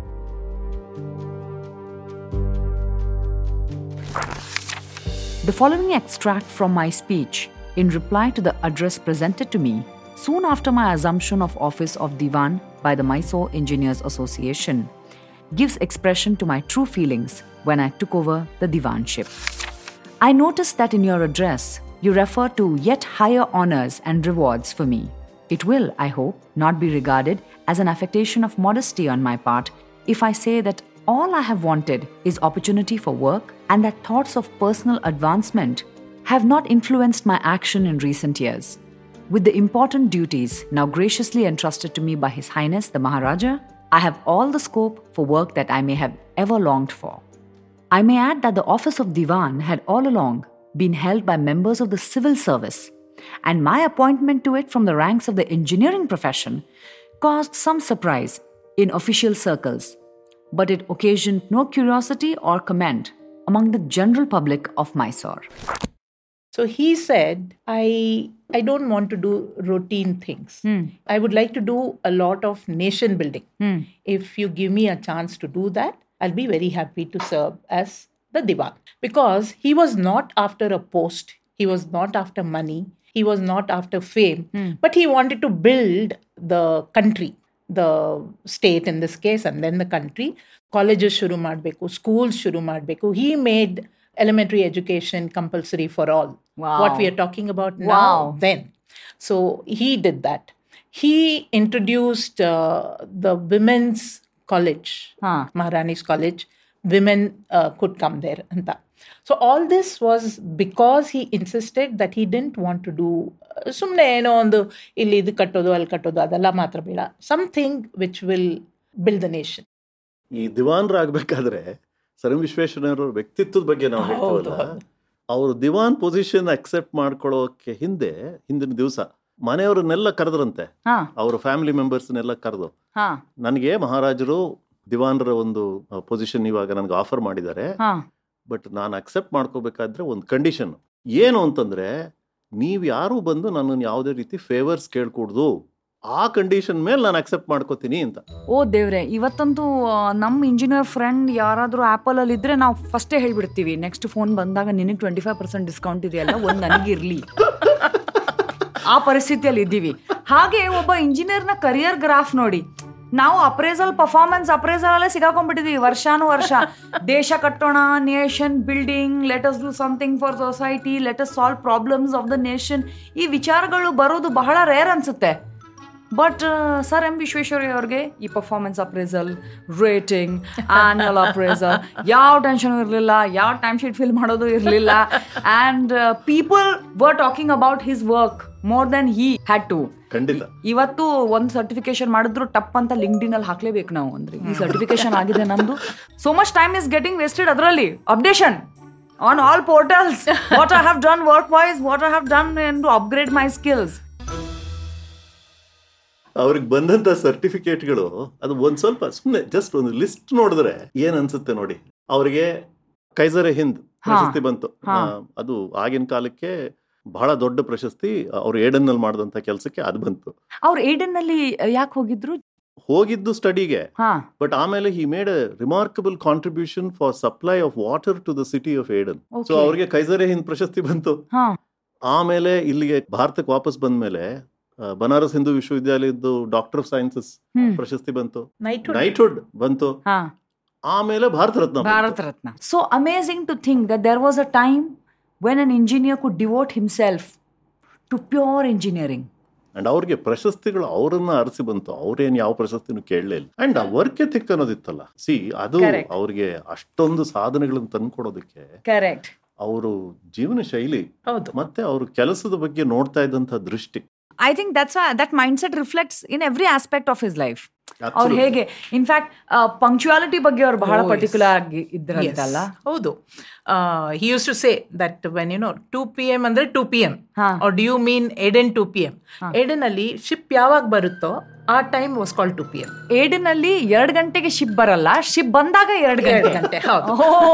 Speaker 1: The following extract from my speech in reply to the address presented to me soon after my assumption of office of Diwan by the Mysore Engineers Association gives expression to my true feelings when I took over the Diwanship. I noticed that in your address you refer to yet higher honors and rewards for me. It will, I hope, not be regarded as an affectation of modesty on my part if I say that all I have wanted is opportunity for work and that thoughts of personal advancement have not influenced my action in recent years. With the important duties now graciously entrusted to me by His Highness the Maharaja, I have all the scope for work that I may have ever longed for. I may add that the office of Diwan had all along been held by members of the civil service, and my appointment to it from the ranks of the engineering profession caused some surprise in official circles, but it occasioned no curiosity or comment among the general public of Mysore.
Speaker 9: So he said, I I don't want to do routine things. I would like to do a lot of nation building. If you give me a chance to do that, I'll be very happy to serve as the Diwan. Because he was not after a post, he was not after money, he was not after fame, but he wanted to build the country. the state in this case and then the country colleges ಶುರು ಮಾಡಬೇಕು ಸ್ಕೂಲ್ಸ್ ಶುರು ಮಾಡಬೇಕು he made elementary education compulsory for all
Speaker 1: Wow.
Speaker 9: what we are talking about
Speaker 1: Wow.
Speaker 9: now then so he did that he introduced uh, the women's college
Speaker 1: Huh.
Speaker 9: maharani's college women uh, could come there and that so all this was because he insisted that he didn't want to do ಸುಮ್ಮನೆ ಏನೋ ಒಂದು ಇಲ್ಲಿ ಇದು ಕಟ್ಟೋದು ಅಲ್ಲಿ ಕಟ್ಟೋದು ಅದೆಲ್ಲ ಮಾತ್ರ ಬೇಡ something which will build the nation
Speaker 8: ಈ ದಿವಾನ್ರಾಗಬೇಕಾದ್ರೆ ಸರ್ ಎಂ ವಿಶ್ವೇಶ್ವರಯ್ಯನವರ ವ್ಯಕ್ತಿತ್ವದ ಬಗ್ಗೆ ನಾವು ಹೇಳ್ತೀವಲ್ಲ ಅವರು ದಿವಾನ್ ಪೊಸಿಷನ್ ಅಕ್ಸೆಪ್ಟ್ ಮಾಡ್ಕೊಳ್ಳೋಕೆ ಹಿಂದೆ ಹಿಂದಿನ ದಿವಸ ಮನೆಯವರನ್ನೆಲ್ಲ ಕರೆದ್ರಂತೆ
Speaker 1: ಹಾ
Speaker 8: ಅವರ ಫ್ಯಾಮಿಲಿ ಮೆಂಬರ್ಸ್ನೆಲ್ಲ ಕರೆದು
Speaker 1: ಹಾ
Speaker 8: ನನಗೆ ಮಹಾರಾಜರು ದಿವಾನ್ರ ಒಂದು ಪೊಸಿಷನ್ ಇವಾಗ ನನಗೆ ಆಫರ್ ಮಾಡಿದ್ದಾರೆ
Speaker 1: ಹಾ
Speaker 8: ಬಟ್ ನಾನು ಅಕ್ಸೆಪ್ಟ್ ಮಾಡ್ಕೋಬೇಕಾದ್ರೆ ಒಂದು ಕಂಡೀಷನ್ ಏನು ಅಂತಂದ್ರೆ ನೀವು ಯಾರು ಬಂದು ನನ್ನನ್ನು ಯಾವುದೇ ರೀತಿ ಫೇವರ್ಸ್ ಕೇಳ್ಕೂಡ್ದು ಆ ಕಂಡೀಷನ್ ಮೇಲೆ ನಾನು ಅಕ್ಸೆಪ್ಟ್ ಮಾಡ್ಕೋತೀನಿ ಅಂತ
Speaker 1: ಓ ದೇವ್ರೆ ಇವತ್ತಂತೂ ಆ, ನಮ್ಮ ಇಂಜಿನಿಯರ್ ಫ್ರೆಂಡ್ ಯಾರಾದರೂ ಆ್ಯಪಲಲ್ಲಿ ಇದ್ರೆ ನಾವು ಫಸ್ಟೇ ಹೇಳ್ಬಿಡ್ತೀವಿ ನೆಕ್ಸ್ಟ್ ಫೋನ್ ಬಂದಾಗ ನಿನಗೆ ಟ್ವೆಂಟಿ ಫೈವ್ ಪರ್ಸೆಂಟ್ ಡಿಸ್ಕೌಂಟ್ ಇದೆಯಲ್ಲ ಒಂದು ನನಗಿರಲಿ ಆ ಪರಿಸ್ಥಿತಿಯಲ್ಲಿ ಇದ್ದೀವಿ ಹಾಗೆ ಒಬ್ಬ ಇಂಜಿನಿಯರ್ನ ಕರಿಯರ್ ಗ್ರಾಫ್ ನೋಡಿ ನಾವು ಅಪ್ರೇಸಲ್ ಪರ್ಫಾರ್ಮೆನ್ಸ್ ಅಪ್ರೇಸಲ್ ಅಲ್ಲೇ ಸಿಗಾಕೊಂಡ್ಬಿಟ್ಟಿದೀವಿ ವರ್ಷಾನು ವರ್ಷ ದೇಶ ಕಟ್ಟೋಣ nation building let's do something for society let's solve problems of the nation ಈ ವಿಚಾರಗಳು ಬರೋದು ಬಹಳ ರೇರ್ ಅನ್ಸುತ್ತೆ ಬಟ್ ಸರ್ ಎಂ ವಿಶ್ವೇಶ್ವರಯ್ಯ ಅವ್ರಿಗೆ ಈ performance appraisal rating annual appraisal ಯಾವ ಟೆನ್ಷನ್ ಇರಲಿಲ್ಲ ಯಾವ ಟೈಮ್ ಶೀಟ್ ಫಿಲ್ ಮಾಡೋದು ಇರಲಿಲ್ಲ and people were talking about his work more than he had to
Speaker 8: ಖಂಡಿತ
Speaker 1: ಇವತ್ತು ಒಂದು ಸರ್ಟಿಫಿಕೇಶನ್ ಮಾಡಿದ್ರು ಟಪ್ ಅಂತ ಲಿಂಕ್ಡಿನ್ ಅಲ್ಲಿ ಹಾಕ್ಲೇಬೇಕು ನಾವು ಅಂದ್ರೆ ಈ ಸರ್ಟಿಫಿಕೇಶನ್ ಆಗಿದೆ ನಮ್ದು so much time is getting wasted ಅದರಲ್ಲಿ updation on all portals what I have done work wise what I have done and to upgrade my skills
Speaker 8: ಅವ್ರಿಗೆ ಬಂದಂತ ಸರ್ಟಿಫಿಕೇಟ್ಗಳು ಅದು ಒಂದ್ ಸ್ವಲ್ಪ ಸುಮ್ಮನೆ ಜಸ್ಟ್ ಒಂದು ಲಿಸ್ಟ್ ನೋಡಿದ್ರೆ ಏನ್ ಅನ್ಸುತ್ತೆ ನೋಡಿ ಅವರಿಗೆ ಕೈಸರೆ ಹಿಂದ್ ಪ್ರಶಸ್ತಿ ಬಂತು
Speaker 1: ಹಾ.
Speaker 8: ಆ, ಅದು ಆಗಿನ ಕಾಲಕ್ಕೆ ಬಹಳ ದೊಡ್ಡ ಪ್ರಶಸ್ತಿ ಅವ್ರು ಏಡನ್ ನಲ್ಲಿ ಮಾಡಿದಂತ ಕೆಲಸಕ್ಕೆ ಅದು ಬಂತು
Speaker 1: ಅವ್ರು ಏಡನ್ ನಲ್ಲಿ ಯಾಕೆ ಹೋಗಿದ್ರು
Speaker 8: ಹೋಗಿದ್ದು ಸ್ಟಡಿಗೆ
Speaker 1: ಹಾ
Speaker 8: ಬಟ್ ಆಮೇಲೆ he made a remarkable contribution for supply of water to the city of Aden so
Speaker 1: Okay.
Speaker 8: ಅವ್ರಿಗೆ ಕೈಸರೆ ಹಿಂದ್ ಪ್ರಶಸ್ತಿ ಬಂತು
Speaker 1: ಹಾ
Speaker 8: ಆಮೇಲೆ ಇಲ್ಲಿಗೆ ಭಾರತಕ್ಕೆ ವಾಪಸ್ ಬಂದ್ಮೇಲೆ ಆ, ಬನಾರಸ್ ಹಿಂದೂ ವಿಶ್ವವಿದ್ಯಾಲಯದ್ದು ಡಾಕ್ಟರ್ ಆಫ್ ಸೈನ್ಸಸ್
Speaker 1: ಹ್ಮ್
Speaker 8: ಪ್ರಶಸ್ತಿ ಬಂತು
Speaker 9: ನೈಟ್
Speaker 8: ನೈಟ್ಹುಡ್ ಬಂತು
Speaker 1: ಹಾ
Speaker 8: ಆಮೇಲೆ ಭಾರತ ರತ್ನ ಬಂತು.
Speaker 1: Bharat Ratna so amazing to think that there was a time when an engineer could devote himself to pure engineering
Speaker 8: and ಅವ್ರಿಗೆ ಪ್ರಶಸ್ತಿಗಳು ಅವರನ್ನ ಅರಸಿ ಬಂತು ಅವ್ರೇನ್ ಯಾವ ಪ್ರಶಸ್ತಿನೂ ಕೇಳಲೇ ಇಲ್ಲ ಅಂಡ್ ಆ ವರ್ಕ್ ಎಥಿಕ್ ಅನ್ನೋದಿತ್ತಲ್ಲ ಸಿ ಅದು
Speaker 1: Correct.
Speaker 8: ಅವ್ರಿಗೆ ಅಷ್ಟೊಂದು ಸಾಧನೆಗಳನ್ನು ತಂದ್ಕೊಡೋದಕ್ಕೆ
Speaker 1: ಕರೆಕ್ಟ್
Speaker 8: ಅವರು ಜೀವನ ಶೈಲಿ
Speaker 9: ಹೌದು
Speaker 8: ಮತ್ತೆ ಅವರು ಕೆಲಸದ ಬಗ್ಗೆ ನೋಡ್ತಾ ಇದ್ದಂತ ದೃಷ್ಟಿ
Speaker 1: I think that's that mind set reflects in every aspect of his life ಅವ್ರು
Speaker 8: Absolutely.
Speaker 1: ಹೇಗೆ ಇನ್ಫ್ಯಾಕ್ಟ್ ಪಂಕ್ಚುಯಾಲಿಟಿ ಬಗ್ಗೆ ಅವ್ರು ಬಹಳ
Speaker 9: Oh, yes.
Speaker 1: ಪರ್ಟಿಕ್ಯುಲರ್ ಆಗಿ
Speaker 9: Yes.
Speaker 1: ಇದ್ರಂತಲ್ಲ
Speaker 9: ಹೌದು he use to say that when you know two P M ಅಂದ್ರೆ ಟೂ ಪಿ ಎಮ್
Speaker 1: ಹಾ.
Speaker 9: Are do you mean Aden two P M Aden ಅಲ್ಲಿ ಶಿಪ್ ಯಾವಾಗ ಬರುತ್ತೋ ಆ time was call two P M
Speaker 1: Aden ಅಲ್ಲಿ ಎರಡ್ ಗಂಟೆಗೆ ಶಿಪ್ ಬರಲ್ಲ ಶಿಪ್ ಬಂದಾಗ ಎರಡ್
Speaker 9: ಎರಡ್
Speaker 1: ಗಂಟೆ
Speaker 9: ಗಂಟೆ, ಹೌದು.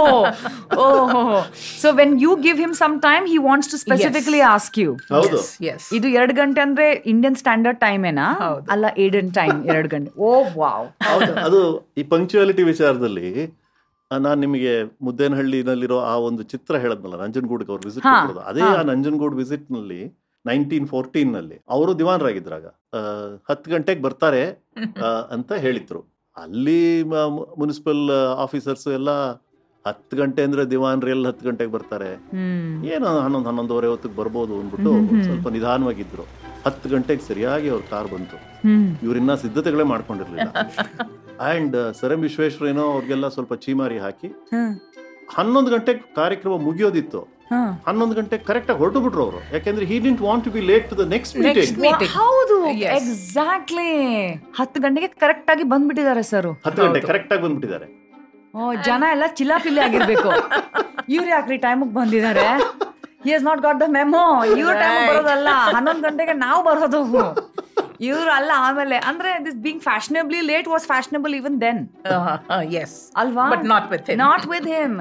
Speaker 1: So when you give him some time he wants to specifically ask you
Speaker 8: ಹೌದು
Speaker 9: ಎಸ್
Speaker 1: ಇದು ಎರಡ್ ಗಂಟೆ ಅಂದ್ರೆ ಇಂಡಿಯನ್ ಸ್ಟ್ಯಾಂಡರ್ಡ್ ಟೈಮ್ ಏನಾ
Speaker 9: ಹೌದು.
Speaker 1: ಅಲ್ಲ ಏಡನ್ ಟೈಮ್ ಎರಡ್ ಗಂಟೆ ಓ ವಾವ್
Speaker 8: ಅದು ಈ ಪಂಕ್ಚುಯಾಲಿಟಿ ವಿಚಾರದಲ್ಲಿ ನಾನು ನಿಮಗೆ ಮುದ್ದೇನಹಳ್ಳಿನಲ್ಲಿರೋ ಆ ಒಂದು ಚಿತ್ರ ಹೇಳದ್ನಲ್ಲ ನಂಜನಗೂಡಿಗೆ ಅವ್ರು ವಿಸಿಟ್
Speaker 1: ಹಾ,
Speaker 8: ಕೊಡೋದು ಅದೇ ಆ ನಂಜನಗೂಡು ವಿಸಿಟ್ ನಲ್ಲಿ ನೈನ್ಟೀನ್ ಫೋರ್ಟೀನ್ ನಲ್ಲಿ ಅವರು ದಿವಾನರಾಗಿದ್ರಾಗ ಹತ್ತು ಗಂಟೆಗೆ ಬರ್ತಾರೆ ಆ, ಅಂತ ಹೇಳಿದ್ರು ಅಲ್ಲಿ ಮುನ್ಸಿಪಲ್ ಆಫೀಸರ್ಸ್ ಎಲ್ಲ ಹತ್ತು ಗಂಟೆ ಅಂದ್ರೆ ದಿವಾನ್ರು ಎಲ್ಲ ಹತ್ತು ಗಂಟೆಗೆ ಬರ್ತಾರೆ ಏನೋ ಹನ್ನೊಂದು ಹನ್ನೊಂದುವರೆ ಹೊತ್ತಿಗೆ ಬರ್ಬೋದು ಅಂದ್ಬಿಟ್ಟು ಸ್ವಲ್ಪ ನಿಧಾನವಾಗಿದ್ರು ಹತ್ತು ಗಂಟೆಗೆ ಸರಿಯಾಗಿ ಅವ್ರ ಕಾರ್ ಬಂತು ಇವ್ರಿನ್ನ ಸಿದ್ಧತೆಗಳೇ ಮಾಡ್ಕೊಂಡಿರ್ಲಿಲ್ಲ ಅಂಡ್ ಸರ್ ಎಂ ವಿಶ್ವೇಶ್ವರಯ್ಯನೋ ಅವ್ರಿಗೆಲ್ಲ ಸ್ವಲ್ಪ ಚೀಮಾರಿ ಹಾಕಿ ಹನ್ನೊಂದು ಗಂಟೆಗೆ ಕಾರ್ಯಕ್ರಮ ಮುಗಿಯೋದಿತ್ತು ಹನ್ನೊಂದು ಗಂಟೆ ಕರೆಕ್ಟ್ ಆಗಿ ಹೊರಟು ಬಿಟ್ರು ಅವರು ಯಾಕೆಂದ್ರೆ he didn't want to be late to the next meeting
Speaker 9: meeting.
Speaker 1: ಹೌದು
Speaker 9: Yes.
Speaker 1: ಎಕ್ಸಾಕ್ಟ್ಲಿ ಹತ್ತು ಗಂಟೆಗೆ ಕರೆಕ್ಟ್ ಆಗಿ ಬಂದ್ಬಿಟ್ಟಿದ್ದಾರೆ ಸರ್
Speaker 8: ಹತ್ತು ಗಂಟೆ ಕರೆಕ್ಟ್ ಆಗಿ ಬಂದ್ಬಿಟ್ಟಿದ್ದಾರೆ
Speaker 1: ಓ ಜನ ಎಲ್ಲ ಚಿಲ್ಲಾಪಿಲ್ಲಿ ಆಗಿರ್ಬೇಕು ಇವ್ರು ಯಾಕ್ರಿ ಟೈಮಿಗೆ ಬಂದಿದ್ದಾರೆ he has not got the memo ಇವ್ರ ಟೈಮ್ ಬರೋದಲ್ಲ ಹನ್ನೊಂದು ಗಂಟೆಗೆ ನಾವು ಬರೋದು ಇವ್ರು ಅಲ್ಲ ಆಮೇಲೆ ಅಂದ್ರೆ this being fashionably late was fashionable even then
Speaker 9: yes
Speaker 1: ಅಲ್ವಾ
Speaker 9: but not with
Speaker 1: not with him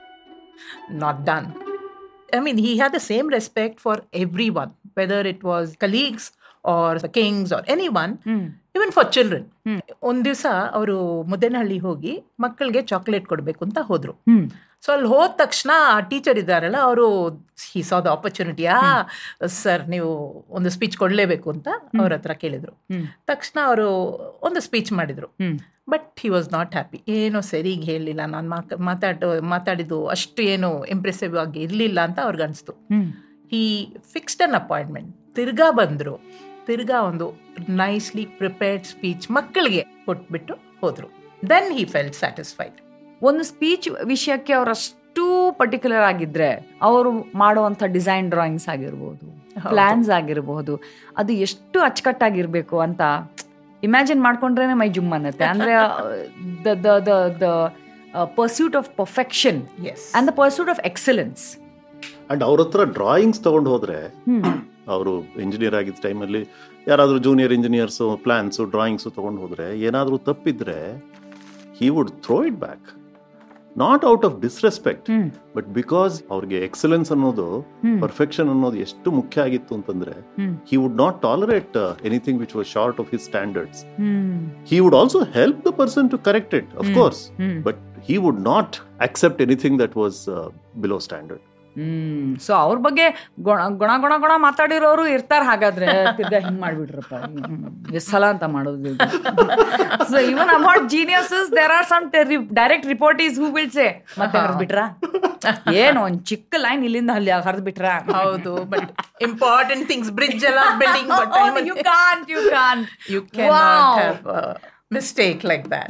Speaker 9: not done. I mean, he had the same respect for everyone, whether it was colleagues or the kings or anyone, even for children. ಒಂದ್ ದಿವಸ ಅವರು ಮುದ್ದೇನಹಳ್ಳಿ ಹೋಗಿ ಮಕ್ಕಳಿಗೆ ಚಾಕ್ಲೇಟ್ ಕೊಡಬೇಕು ಅಂತ ಹೋದ್ರು ಸೊ ಅಲ್ಲಿ ಹೋದ ತಕ್ಷಣ ಆ ಟೀಚರ್ ಇದ್ದಾರಲ್ಲ ಅವರು ಈ ಸಾ ದ ಆಪರ್ಚುನಿಟಿ ಆ ಸರ್ ನೀವು ಒಂದು ಸ್ಪೀಚ್ ಕೊಡಲೇಬೇಕು ಅಂತ ಅವ್ರ ಹತ್ರ ಕೇಳಿದ್ರು ತಕ್ಷಣ ಅವರು ಒಂದು ಸ್ಪೀಚ್ ಮಾಡಿದ್ರು but he was not happy ಏನೋ ಸರಿಗೆ ಹೇಳಲಿಲ್ಲ ನಾನು ಮಾತಾಡೋ ಮಾತಾಡಿದ್ದು ಅಷ್ಟು ಏನು ಇಂಪ್ರೆಸಿವ್ ಆಗಿ ಇರಲಿಲ್ಲ ಅಂತ ಅವ್ರಿಗೆ ಅನಿಸ್ತು ಈ ಫಿಕ್ಸ್ಡ್ ಅನ್ ಅಪಾಯಿಂಟ್ಮೆಂಟ್ ತಿರ್ಗಾ ಬಂದರು ತಿರ್ಗಾ ಒಂದು ನೈಸ್ಲಿ ಪ್ರಿಪೇರ್ಡ್ ಸ್ಪೀಚ್ ಮಕ್ಕಳಿಗೆ ಕೊಟ್ಬಿಟ್ಟು ಹೋದರು ದೆನ್ ಹಿ ಫೆಲ್ಟ್ ಸ್ಯಾಟಿಸ್ಫೈಡ್
Speaker 1: ಒಂದು ಸ್ಪೀಚ್ ವಿಷಯಕ್ಕೆ ಅವ್ರು ಅಷ್ಟು ಪರ್ಟಿಕ್ಯುಲರ್ ಆಗಿದ್ರೆ ಅವರು ಮಾಡುವಂಥ ಡಿಸೈನ್ ಡ್ರಾಯಿಂಗ್ಸ್ ಆಗಿರ್ಬೋದು ಪ್ಲಾನ್ಸ್ ಆಗಿರ್ಬೋದು ಅದು ಎಷ್ಟು ಅಚ್ಚುಕಟ್ಟಾಗಿರ್ಬೇಕು ಅಂತ ಇಮ್ಯಾಜಿನ್ ಮಾಡ್ಕೊಂಡ್ರೇನೆ ಮೈ ಜುಮ್ ಅನ್ನತ್ತೆ ಅಂದ್ರೆ the the the the pursuit of perfection
Speaker 9: yes
Speaker 1: and the pursuit of excellence
Speaker 8: and ಅವ್ರ ಹತ್ರ ಡ್ರಾಯಿಂಗ್ಸ್ ತಗೊಂಡು ಹೋದ್ರೆ ಅವರು ಇಂಜಿನಿಯರ್ ಆಗಿದ್ದ ಟೈಮಲ್ಲಿ ಯಾರಾದರೂ ಜೂನಿಯರ್ ಇಂಜಿನಿಯರ್ಸು ಪ್ಲಾನ್ಸು ಡ್ರಾಯಿಂಗ್ಸು ತಗೊಂಡು ಹೋದ್ರೆ ಏನಾದರೂ ತಪ್ಪಿದ್ರೆ he would throw it back not out of disrespect but because ಅವ್ರಿಗೆ ಎಕ್ಸಲೆನ್ಸ್ ಅನ್ನೋದು ಪರ್ಫೆಕ್ಷನ್ ಅನ್ನೋದು ಎಷ್ಟು ಮುಖ್ಯ ಆಗಿತ್ತು ಅಂತಂದ್ರೆ he would not tolerate anything which was short of his standards he would also help the person to correct it, of course, but he would not accept anything that was uh, below standard.
Speaker 1: Hmm so ಅವ್ರ ಬಗ್ಗೆ ಗುಣ ಗುಣ ಗುಣ ಗುಣ ಮಾತಾಡಿರೋರು ಇರ್ತಾರ ಹಾಗಾದ್ರೆ ತಿರ್ಗಾ ಹಿಂಗ್ ಮಾಡ್ಬಿಟ್ರಪ್ಪ ಎಷ್ಟ್ ಸಲ ಅಂತ ಮಾಡೋದು so even about geniuses there are some direct reportees who will say ಮತ್ತೆ ಹರಿದ್ ಬಿಟ್ರ ಏನು ಒಂದ್ ಚಿಕ್ಕ ಲೈನ್ ಇಲ್ಲಿಂದ ಅಲ್ಲಿ ಹರಿದ್ ಬಿಟ್ರ
Speaker 9: ಹೌದು ಬಟ್ ಇಂಪಾರ್ಟೆಂಟ್ ಥಿಂಗ್ಸ್ ಬ್ರಿಡ್ಜ್ ಎಲ್ಲ building
Speaker 1: you can't you can't
Speaker 9: you can have mistake like that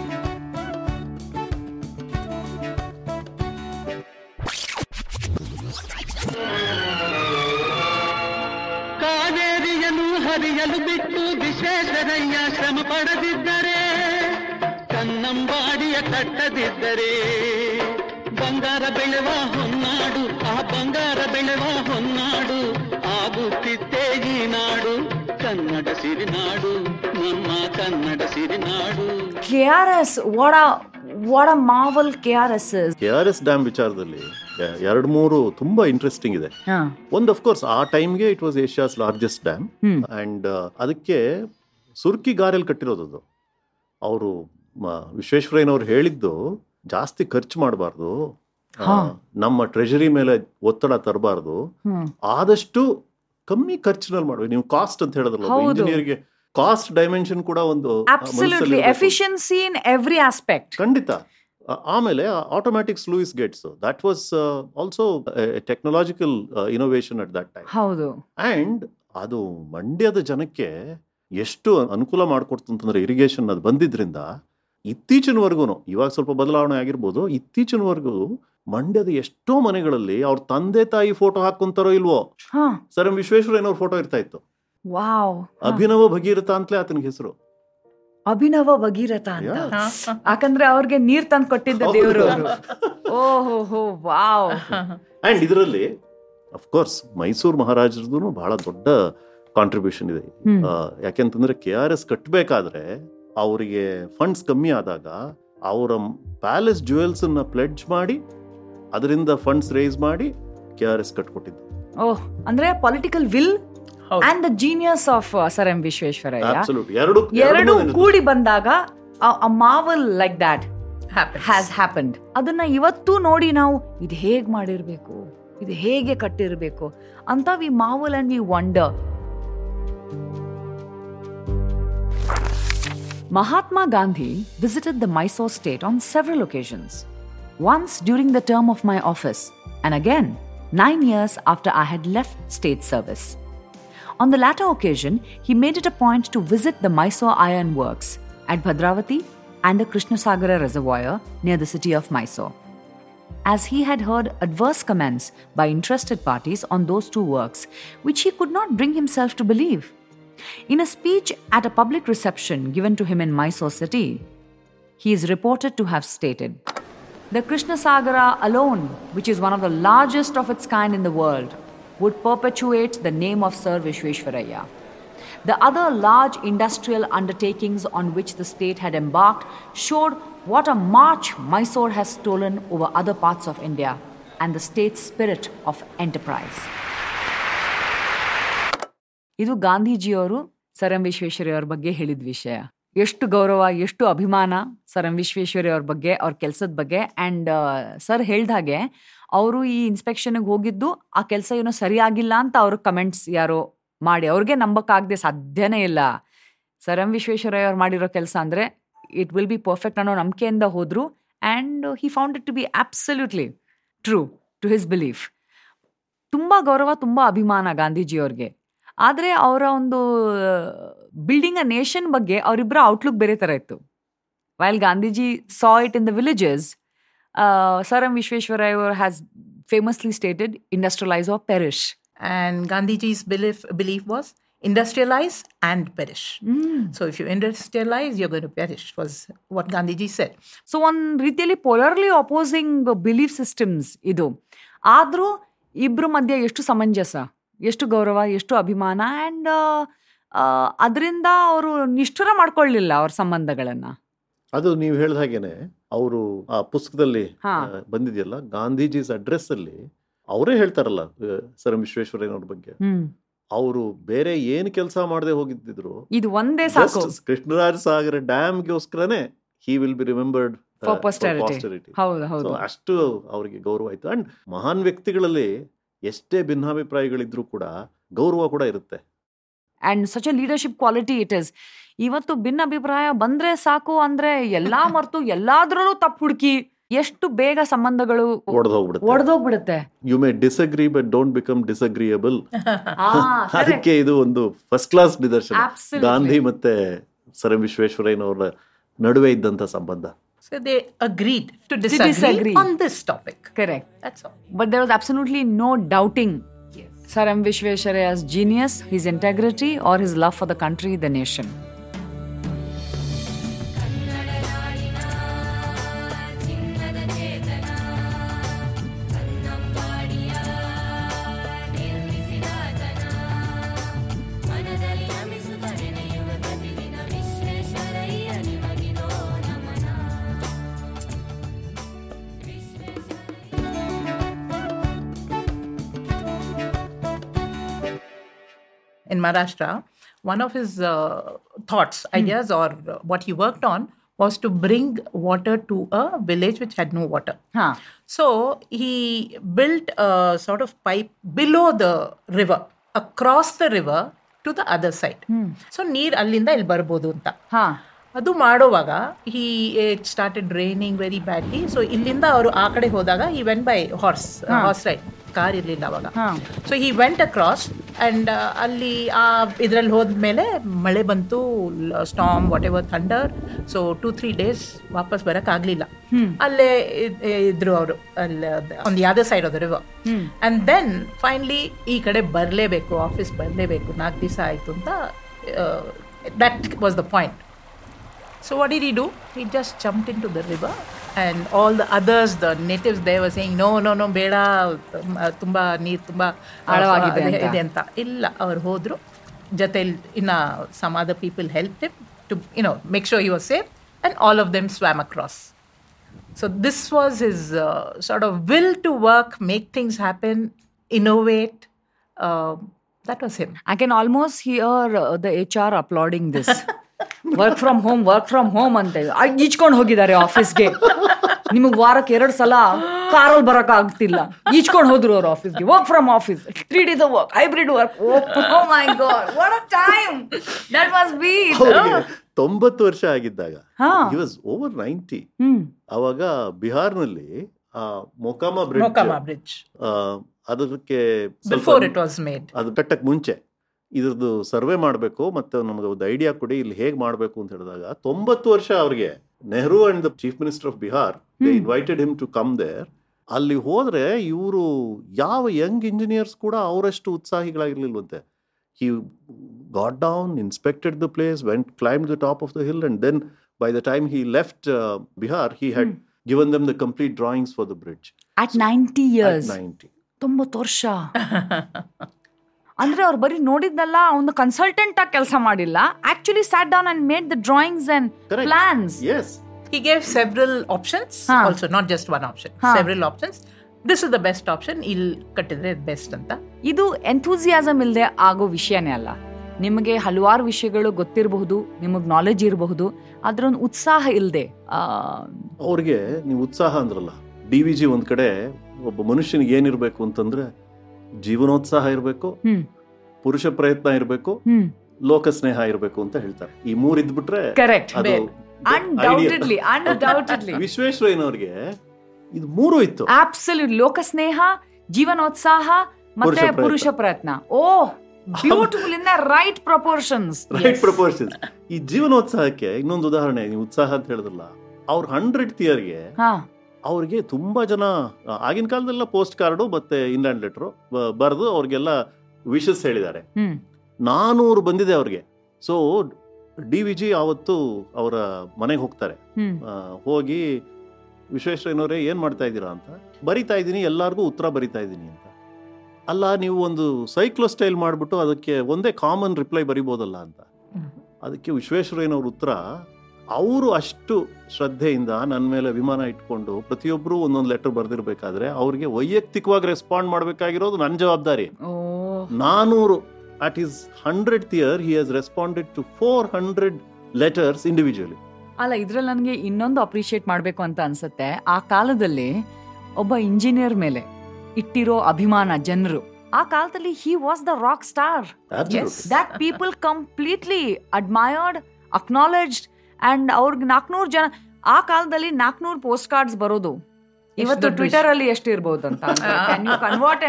Speaker 10: ಕಾವೇರಿಯನ್ನು ಹರಿಯಲು ಬಿಟ್ಟು ವಿಶ್ವೇಶ್ವರಯ್ಯ ಶ್ರಮ ಪಡೆದಿದ್ದರೆ ಕನ್ನಂಬಾಡಿಯ ಕಟ್ಟದಿದ್ದರೆ ಬಂಗಾರ ಬೆಳೆವ ಹೊನ್ನಾಡು ಆ ಬಂಗಾರ ಬೆಳೆವ ಹೊನ್ನಾಡು ಆಗುತ್ತಿತ್ತೇ ಈ ನಾಡು ಕನ್ನಡ ಸಿರಿನಾಡು ನಮ್ಮ ಕನ್ನಡ ಸಿರಿನಾಡು
Speaker 1: ಕೆ ಆರ್ ಎಸ್ ವಾಡ ವಾಡ marvel K R S
Speaker 8: K R S dam ವಿಚಾರದಲ್ಲಿ ಎರಡು ಮೂರು ತುಂಬಾ ಇಂಟ್ರೆಸ್ಟಿಂಗ್ ಇದೆ ಒಂದು ಅಫ್ ಕೋರ್ಸ್ ಆ ಟೈಮ್ಗೆ it was Asia's largest dam and ಅದಕ್ಕೆ ಸುರ್ಕಿ ಗಾರೆಲ್ ಕಟ್ಟಿರೋದು ಅದು ಅವರು ವಿಶ್ವೇಶ್ವರಯ್ಯನವ್ರು ಹೇಳಿದ್ದು ಜಾಸ್ತಿ ಖರ್ಚು ಮಾಡಬಾರ್ದು ನಮ್ಮ ಟ್ರೆಜರಿ ಮೇಲೆ ಒತ್ತಡ ತರಬಾರ್ದು ಆದಷ್ಟು ಕಮ್ಮಿ ಖರ್ಚಿನಲ್ಲಿ ಮಾಡ್ಬೇಕು ನೀವು ಕಾಸ್ಟ್ ಅಂತ ಹೇಳಿದ್ರಲ್ಲ
Speaker 1: ಹೌದು.
Speaker 8: ಇಂಜಿನಿಯರ್ಗೆ ಕಾಸ್ಟ್ ಡೈಮೆನ್ಷನ್ ಕೂಡ ಒಂದು ಆ,
Speaker 1: ಅಬ್ಸಲ್ಯೂಟ್ಲಿ
Speaker 8: ಮನಸ್ಸಲ್ಲಿರ್ಬೇಕು.
Speaker 1: ಎಫಿಷಿಯನ್ಸಿ ಇನ್ ಎವ್ರಿ ಆಸ್ಪೆಕ್ಟ್
Speaker 8: ಖಂಡಿತ ಆಮೇಲೆ automatic sluice gates that was also technological innovation at that time
Speaker 1: ಹೌದು
Speaker 8: ಆ್ಯಂಡ್ ಅದು ಮಂಡ್ಯದ ಜನಕ್ಕೆ ಎಷ್ಟು ಅನುಕೂಲ ಮಾಡಿಕೊಡ್ತು ಅಂತಂದ್ರೆ ಇರಿಗೇಷನ್ ಅದು ಬಂದಿದ್ರಿಂದ ಇತ್ತೀಚಿನವರೆಗೂ ಇವಾಗ ಸ್ವಲ್ಪ ಬದಲಾವಣೆ ಆಗಿರ್ಬೋದು ಇತ್ತೀಚಿನವರೆಗೂ ಮಂಡ್ಯದ ಎಷ್ಟೋ ಮನೆಗಳಲ್ಲಿ ಅವ್ರ ತಂದೆ ತಾಯಿ ಫೋಟೋ ಹಾಕೊಂತಾರೋ ಇಲ್ವೋ
Speaker 1: ಹಾ
Speaker 8: ಸರ್ ಎಂ ವಿಶ್ವೇಶ್ವರಯ್ಯನವ್ರ ಫೋಟೋ ಇರ್ತಾ ಇತ್ತು
Speaker 1: ವಾವ್
Speaker 8: ಅಭಿನವ ಭಗೀರಥ ಅಂತಲೇ ಆತನಿಗೆ ಹೆಸರು
Speaker 1: ಅಭಿನವ ಭಗೀರಥ ಅಂತ
Speaker 8: Yeah.
Speaker 1: ಯಾಕಂದ್ರೆ ಅವ್ರಿಗೆ ನೀರ್ ತಂದು ಕೊಟ್ಟಿದ್ದ
Speaker 8: ಹೌದು.
Speaker 1: ದೇವರು ಓಹೋ ಹೋ ವಾವ್
Speaker 8: ಅಂಡ್ ಇದರಲ್ಲಿ ಅಫ್ಕೋರ್ಸ್ ಮೈಸೂರು ಮಹಾರಾಜರದು ಬಹಳ ದೊಡ್ಡ ಕಾಂಟ್ರಿಬ್ಯೂಷನ್ ಇದೆ
Speaker 1: ಹ್ಮ್.
Speaker 8: ಆ, ಯಾಕೆಂತಂದ್ರೆ ಕೆ ಆರ್ ಎಸ್ ಕಟ್ಟಬೇಕಾದ್ರೆ ಅವರಿಗೆ ಫಂಡ್ಸ್ ಕಮ್ಮಿ ಆದಾಗ ಅವರ ಪ್ಯಾಲೇಸ್ ಜುವೆಲ್ಸ್ ಅನ್ನ ಪ್ಲೆಡ್ಜ್ ಮಾಡಿ ಅದರಿಂದ ಫಂಡ್ಸ್ ರೇಸ್ ಮಾಡಿ ಕೆ ಆರ್ ಎಸ್ ಕಟ್ಕೊಟ್ಟಿದ್ದು
Speaker 1: ಓಹ್ ಅಂದ್ರೆ ಪೊಲಿಟಿಕಲ್ ವಿಲ್
Speaker 9: ಹೌದು.
Speaker 1: And the genius of sir M Visvesvaraya
Speaker 8: absolute ಎರಡು
Speaker 1: ಎರಡು
Speaker 8: ಎರಡನ್ನೂ
Speaker 1: ಕೂಡಿ ಬಂದಾಗ ಅ marvel like that
Speaker 9: Happens.
Speaker 1: Has happened ಅದನ್ನ ಇವತ್ತು ನೋಡಿ ನಾವು ಇದು ಹೇಗ್ ಮಾಡಿರ್ಬೇಕು ಇದು ಹೇಗೆ ಕಟ್ಟಿರ್ಬೇಕು ಅಂತ we marvel and we wonder Mahatma Gandhi visited the Mysore state on several occasions. Once during the term of my office, and again nine years after I had left state service. On the latter occasion, he made it a point to visit the Mysore Iron Works at Bhadravati and the Krishnasagara Reservoir near the city of Mysore. As he had heard adverse comments by interested parties on those two works, which he could not bring himself to believe. In a speech at a public reception given to him in Mysore city, he is reported to have stated The Krishnasagara alone, which is one of the largest of its kind in the world, would perpetuate the name of Sir Vishweshwaraya. The other large industrial undertakings on which the state had embarked showed what a march Mysore has stolen over other parts of India and the state's spirit of enterprise. ಇದು ಗಾಂಧೀಜಿಯವರು ಸರ್ ಎಂ ವಿಶ್ವೇಶ್ವರಯ್ಯ ಅವ್ರ ಬಗ್ಗೆ ಹೇಳಿದ ವಿಷಯ ಎಷ್ಟು ಗೌರವ ಎಷ್ಟು ಅಭಿಮಾನ ಸರ್ ಎಂ ವಿಶ್ವೇಶ್ವರಯ್ಯ ಅವ್ರ ಬಗ್ಗೆ ಅವ್ರ ಕೆಲಸದ ಬಗ್ಗೆ ಆ್ಯಂಡ್ ಸರ್ ಹೇಳ್ದ ಹಾಗೆ ಅವರು ಈ ಇನ್ಸ್ಪೆಕ್ಷನ್ಗೆ ಹೋಗಿದ್ದು ಆ ಕೆಲಸ ಏನೋ ಸರಿಯಾಗಿಲ್ಲ ಅಂತ ಅವ್ರ ಕಮೆಂಟ್ಸ್ ಯಾರೋ ಮಾಡಿ ಅವ್ರಿಗೆ ನಂಬಕ್ಕಾಗದೆ ಸಾಧ್ಯನೇ ಇಲ್ಲ ಸರ್ ಎಂ ವಿಶ್ವೇಶ್ವರಯ್ಯ ಅವ್ರು ಮಾಡಿರೋ ಕೆಲಸ ಅಂದರೆ ಇಟ್ ವಿಲ್ ಬಿ ಪರ್ಫೆಕ್ಟ್ ಅನ್ನೋ ನಂಬಿಕೆಯಿಂದ ಹೋದ್ರು and he found it to be absolutely true to his belief ತುಂಬ ಗೌರವ ತುಂಬ ಅಭಿಮಾನ ಗಾಂಧೀಜಿಯವ್ರಿಗೆ ಆದರೆ ಅವರ ಒಂದು ಬಿಲ್ಡಿಂಗ್ ಅ ನೇಷನ್ ಬಗ್ಗೆ ಅವರಿಬ್ಬರ ಔಟ್ಲುಕ್ ಬೇರೆ ಥರ ಇತ್ತು while Gandhiji saw it in the villages sir M Visvesvaraya has famously stated industrialise or perish
Speaker 9: And Gandhiji's belief, belief was industrialize and perish. So if you industrialize, you're going to perish, was what Gandhiji said.
Speaker 1: So ಒಂದು ರೀತಿಯಲ್ಲಿ ಪೊಲರ್ಲಿ ಅಪೋಸಿಂಗ್ ಬಿಲೀಫ್ ಸಿಸ್ಟಮ್ಸ್ ಇದು ಆದರೂ ಇಬ್ಬರ ಮಧ್ಯೆ ಎಷ್ಟು ಸಮಂಜಸ ಎಷ್ಟು ಗೌರವ ಎಷ್ಟು ಅಭಿಮಾನ ಆ್ಯಂಡ್ ಅದರಿಂದ ಅವರು ನಿಷ್ಠುರ ಮಾಡ್ಕೊಳ್ಳಿಲ್ಲ ಅವ್ರ ಸಂಬಂಧಗಳನ್ನು
Speaker 8: ಅದು ನೀವು ಹೇಳಿದ ಹಾಗೇನೆ ಅವರು ಆ ಪುಸ್ತಕದಲ್ಲಿ
Speaker 1: ಹಾ.
Speaker 8: ಆ, ಬಂದಿದೆಯಲ್ಲ ಗಾಂಧೀಜಿಸ್ ಅಡ್ರೆಸ್ ಅಲ್ಲಿ ಅವರೇ ಹೇಳ್ತಾರಲ್ಲ ಆ, ಸರ್ ಎಂ ವಿಶ್ವೇಶ್ವರಯ್ಯನವ್ರ ಬಗ್ಗೆ
Speaker 1: ಹ್ಮ್
Speaker 8: ಅವರು ಬೇರೆ ಏನ್ ಕೆಲಸ ಮಾಡದೆ ಹೋಗಿದ್ದಿದ್ರು
Speaker 1: ಇದು ಒಂದೇ ಸಾಕು
Speaker 8: Just ಕೃಷ್ಣರಾಜ ಸಾಗರ ಡ್ಯಾಮ್ಗೋಸ್ಕರನೇ he will be remembered
Speaker 1: for posterity ಹೌದು ಹೌದು
Speaker 8: ಅಷ್ಟು ಅವರಿಗೆ ಗೌರವ ಆಯ್ತು ಅಂಡ್ ಮಹಾನ್ ವ್ಯಕ್ತಿಗಳಲ್ಲಿ ಎಷ್ಟೇ ಭಿನ್ನಾಭಿಪ್ರಾಯಗಳಿದ್ರು ಕೂಡ ಗೌರವ ಕೂಡ ಇರುತ್ತೆ
Speaker 1: and such a leadership quality it is ಇವತ್ತು ಭಿನ್ನ ಅಭಿಪ್ರಾಯ ಬಂದ್ರೆ ಸಾಕು ಅಂದ್ರೆ ಎಲ್ಲಾ ಮರ್ತು ಎಲ್ಲಾದ್ರಲ್ಲೂ ತಪ್ಪು ಹುಡುಕಿ ಎಷ್ಟು ಬೇಗ ಸಂಬಂಧಗಳು
Speaker 8: ಒಡೆದು ಹೋಗ್ಬಿಡುತ್ತೆ
Speaker 1: ಒಡೆದೋಗ್ಬಿಡುತ್ತೆ
Speaker 8: you may disagree but don't become disagreeable
Speaker 1: ಆ, correct.
Speaker 8: ಅದಕ್ಕೆ ಇದು ಒಂದು ಫಸ್ಟ್ ಕ್ಲಾಸ್ ನಿದರ್ಶನ
Speaker 1: Absolutely.
Speaker 8: ಗಾಂಧಿ ಮತ್ತೆ ಸರ್ ಎಂ ವಿಶ್ವೇಶ್ವರಯ್ಯನವರ ನಡುವೆ ಇದ್ದಂತ ಸಂಬಂಧ
Speaker 9: So they agreed to disagree,
Speaker 1: disagree.
Speaker 9: on this topic.
Speaker 1: Correct.
Speaker 9: That's all.
Speaker 1: But there was absolutely no doubting Sir M. Vishweshwaraya's genius, his integrity, or his love for the country, the nation.
Speaker 9: in Maharashtra, one of his uh, thoughts, ideas, or uh, what he worked on was to bring water to a village which had no water.
Speaker 1: Huh.
Speaker 9: So he built a sort of pipe below the river, across the river to the other side. So ನೀರ್ ಅಲ್ಲಿಂದ ಇಲ್ಲಿ ಬರ್ಬೋದು ಅಂತ
Speaker 1: ಹಾ
Speaker 9: ಅದು ಮಾಡುವಾಗ ಈ it started raining very badly so ಇಲ್ಲಿಂದ ಅವರು ಆ ಕಡೆ ಹೋದಾಗ ಈ when by horse horse ride car ಇರಲಿಲ್ಲ ಅವಾಗ ಸೊ ಈ ವೆಂಟ್ ಅಕ್ರಾಸ್ ಆ್ಯಂಡ್ ಅಲ್ಲಿ ಆ ಇದರಲ್ಲಿ ಹೋದ್ಮೇಲೆ ಮಳೆ ಬಂತು storm whatever thunder so two three days ವಾಪಸ್ ಬರೋಕ್ಕಾಗಲಿಲ್ಲ ಅಲ್ಲೇ ಇದ್- ಇದ್ರು ಅವರು ಅಲ್ಲಿ ಒಂದು ಯಾವುದೇ side of the river and then finally ಈ ಕಡೆ ಬರಲೇಬೇಕು ಆಫೀಸ್ ಬರಲೇಬೇಕು ನಾಲ್ಕು ದಿವಸ ಆಯಿತು ಅಂತ that was the point So what did he do? He just jumped into the river, and all the others, the natives, they were saying, no, no, no, ಬೇಡ ತುಂಬ ನೀರು ತುಂಬ
Speaker 1: ಆಳವಾಗಿದೆ ಅಂತ.
Speaker 9: ಇದೆ ಅಂತ ಇಲ್ಲ ಅವ್ರು ಹೋದ್ರು ಜೊತೆಲಿ ಇನ್ನ some other people help him to you know make sure you was safe and all of them swam across so this was his sort of will to work make things happen innovate that was him
Speaker 1: I can almost hear the H R applauding this work from home work from home ಅಂತ ಈಚ್ಕೊಂಡು ಹೋಗಿದ್ದಾರೆ ಆಫೀಸ್ಗೆ ನಿಮಗೆ ವಾರಕ್ಕೆ ಎರಡು ಸಲ ಕಾರಲ್ಲಿ ಬರಕ್ ಆಗ್ತಿಲ್ಲ ಈಚ್ಕೊಂಡು ಹೋದ್ರು ಅವ್ರು ಆಫೀಸ್ಗೆ work from office three days work hybrid work my god what a time that was be
Speaker 8: ಅವ್ರಿಗೆ ತೊಂಬತ್ತು ವರ್ಷ ಆಗಿದ್ದಾಗ
Speaker 1: ಹಾ.
Speaker 8: He was over ninety
Speaker 1: hmm
Speaker 8: ಅವಾಗ ಬಿಹಾರ್ನಲ್ಲಿ ಆ ಮೊಕಾಮ ಬ್ರಿಡ್ಜ್
Speaker 9: ಮೊಕಾಮ ಬ್ರಿಡ್ಜ್
Speaker 8: ಅದಕ್ಕೆ
Speaker 9: ಬಿಫೋರ್ ಇಟ್ ವಾಸ್ ಮೇಡ್
Speaker 8: ಅದು ಕಟ್ಟಕ್ಕೆ ಮುಂಚೆ ಇದ್ರದ್ದು ಸರ್ವೆ ಮಾಡಬೇಕು ಮತ್ತೆ ನಮಗೆ ಒಂದು ಐಡಿಯಾ ಕೊಡಿ ಇಲ್ಲಿ ಹೇಗೆ ಮಾಡಬೇಕು ಅಂತ ಹೇಳಿದಾಗ ತೊಂಬತ್ತು ವರ್ಷ ಅವ್ರಿಗೆ Nehru and the chief minister of Bihar they invited him to come there ಅಲ್ಲಿ ಹೋದ್ರೆ ಇವರು ಯಾವ ಯಂಗ್ ಇಂಜಿನಿಯರ್ಸ್ ಕೂಡ ಅವರಷ್ಟು ಉತ್ಸಾಹಿಗಳಾಗಿರ್ಲಿಲ್ವಂತೆ he got down inspected the place went climb the top of the hill and then by the time he left Bihar he had given them the complete drawings for the bridge
Speaker 1: at ninety years
Speaker 8: ninety
Speaker 1: ತೊಂಬತ್ತು ವರ್ಷ ಅಂದ್ರೆ ಅವ್ರು ಬರೀ ನೋಡಿದ್ದಲ್ಲ ಒಂದು ಕನ್ಸಲ್ಟೆಂಟ್ ಆಗಿ ಕೆಲಸ ಮಾಡಿಲ್ಲ actually sat down and made the drawings and
Speaker 8: Correct.
Speaker 1: Plans
Speaker 8: yes
Speaker 9: He gave several options,
Speaker 1: Huh.
Speaker 9: also not just one option,
Speaker 1: Huh.
Speaker 9: several options. This is the best option. Il ಕಟ್ಟಿದ್ರೆ ಬೆಸ್ಟ್ ಅಂತ
Speaker 1: ಇದು ಎಂಥೂಸಿಯಾಸಮ್ ಇಲ್ಲದೆ ಆಗೋ ವಿಷಯನೇ ಅಲ್ಲ ನಿಮಗೆ ಹಲವಾರು ವಿಷಯಗಳು ಗೊತ್ತಿರಬಹುದು ನಿಮಗೆ ನಾಲೆಜ್ ಇರಬಹುದು ಆದ್ರೆ ಒಂದು ಉತ್ಸಾಹ ಇಲ್ಲದೆ
Speaker 8: ಅವ್ರಿಗೆ ನೀವು ಉತ್ಸಾಹ ಅಂದ್ರಲ್ಲ ಡಿ ವಿ ಜಿ ಒಂದ್ ಕಡೆ ಒಬ್ಬ ಮನುಷ್ಯನಿಗೆ ಏನಿರ್ಬೇಕು ಅಂತಂದ್ರೆ ಜೀವನೋತ್ಸಾಹ ಇರಬೇಕು
Speaker 1: ಹ್ಮ್
Speaker 8: ಪುರುಷ ಪ್ರಯತ್ನ ಇರಬೇಕು
Speaker 1: ಹ್ಮ್
Speaker 8: ಲೋಕ ಸ್ನೇಹ ಇರಬೇಕು ಅಂತ ಹೇಳ್ತಾರೆ ಈ ಮೂರ್ ಇದ್ಬಿಟ್ರೆ
Speaker 1: ಕರೆಕ್ಟ್
Speaker 8: ಅದು
Speaker 1: ಅನ್ಡೌಟೆಡ್ಲಿ
Speaker 8: ideal.
Speaker 1: ಅನ್ಡೌಟೆಡ್ಲಿ
Speaker 8: ವಿಶ್ವೇಶ್ವರಯ್ಯನವ್ರಿಗೆ ಇದು ಮೂರು ಇತ್ತು
Speaker 1: ಆಬ್ಸಲ್ಯೂಟ್ ಲೋಕ ಸ್ನೇಹ ಜೀವನೋತ್ಸಾಹ ಮತ್ತೆ
Speaker 8: ಪುರುಷ ಪ್ರಯತ್ನ.
Speaker 1: ಪುರುಷ ಪ್ರಯತ್ನ ಓ beautiful in the right proportions
Speaker 8: right proportions ಈ ಜೀವನೋತ್ಸಾಹಕ್ಕೆ ಇನ್ನೊಂದು ಉದಾಹರಣೆ ನೀವು ಉತ್ಸಾಹ ಅಂತ ಹೇಳಿದ್ರಲ್ಲ ಅವ್ರ ಹಂಡ್ರೆಡ್ ಇಯರ್ಗೆ
Speaker 1: ಹಾ
Speaker 8: ಅವ್ರಿಗೆ ತುಂಬಾ ಜನ ಆ, ಆಗಿನ ಕಾಲದಲ್ಲ ಪೋಸ್ಟ್ ಕಾರ್ಡು ಮತ್ತೆ ಇನ್ಲ್ಯಾಂಡ್ ಲೆಟ್ರು ಬರೆದು ಅವ್ರಿಗೆಲ್ಲ ವಿಶಸ್ ಹೇಳಿದ್ದಾರೆ
Speaker 1: ಹ್ಮ್
Speaker 8: ನಾನೂರು ಬಂದಿದೆ ಅವ್ರಿಗೆ ಸೊ ಡಿ ವಿ ಜಿ ಆವತ್ತು ಅವರ ಮನೆಗೆ ಹೋಗ್ತಾರೆ
Speaker 1: ಹ್ಮ್
Speaker 8: ಆ, ಹೋಗಿ ವಿಶ್ವೇಶ್ವರಯ್ಯನವರೇ ಏನು ಮಾಡ್ತಾ ಇದ್ದೀರಾ ಅಂತ ಬರಿತಾ ಇದ್ದೀನಿ ಎಲ್ಲರಿಗೂ ಉತ್ತರ ಬರಿತಾ ಇದ್ದೀನಿ ಅಂತ ಅಲ್ಲ ನೀವು ಒಂದು ಸೈಕ್ಲೋ ಸ್ಟೈಲ್ ಮಾಡಿಬಿಟ್ಟು ಅದಕ್ಕೆ ಒಂದೇ ಕಾಮನ್ ರಿಪ್ಲೈ ಬರಿಬೋದಲ್ಲ ಅಂತ ಅದಕ್ಕೆ ವಿಶ್ವೇಶ್ವರಯ್ಯನವ್ರ ಉತ್ತರ ಅವರು ಅಷ್ಟು ಶ್ರದ್ಧೆಯಿಂದ ನನ್ನ ಮೇಲೆ ಅಭಿಮಾನ ಇಟ್ಕೊಂಡು ಪ್ರತಿಯೊಬ್ಬರು ಒಂದೊಂದು ಲೆಟರ್ ಬರೆದಿರ್ಬೇಕಾದ್ರೆ ಅವ್ರಿಗೆ ವೈಯಕ್ತಿಕವಾಗಿ ರೆಸ್ಪಾಂಡ್ ಮಾಡಬೇಕಾಗಿರೋದು ನನ್ನ ಜವಾಬ್ದಾರಿ
Speaker 1: ಓ
Speaker 8: ನಾನೂರು at his hundred year he has responded to four hundred letters individually
Speaker 1: ಅಲ್ಲ ಇದ್ರಲ್ಲಿ ನನಗೆ ಇನ್ನೊಂದು ಅಪ್ರಿಶಿಯೇಟ್ ಮಾಡಬೇಕು ಅಂತ ಅನ್ಸುತ್ತೆ ಆ ಕಾಲದಲ್ಲಿ ಒಬ್ಬ ಇಂಜಿನಿಯರ್ ಮೇಲೆ ಇಟ್ಟಿರೋ ಅಭಿಮಾನ ಜನರು ಆ ಕಾಲದಲ್ಲಿ he was the rock star that people completely admired acknowledged and ಅವ್ರಿಗೆ ನಾಲ್ಕುನೂರು ಜನ ಆ ಕಾಲದಲ್ಲಿ ನಾಲ್ಕುನೂರು ಪೋಸ್ಟ್ ಕಾರ್ಡ್ಸ್ ಬರೋದು ಇವತ್ತು
Speaker 9: ದೊಡ್ಡ
Speaker 1: ಟ್ವಿಟರ್ ಅಲ್ಲಿ ಎಷ್ಟು ಇರ್ಬೋದು ಅಂತ can you convert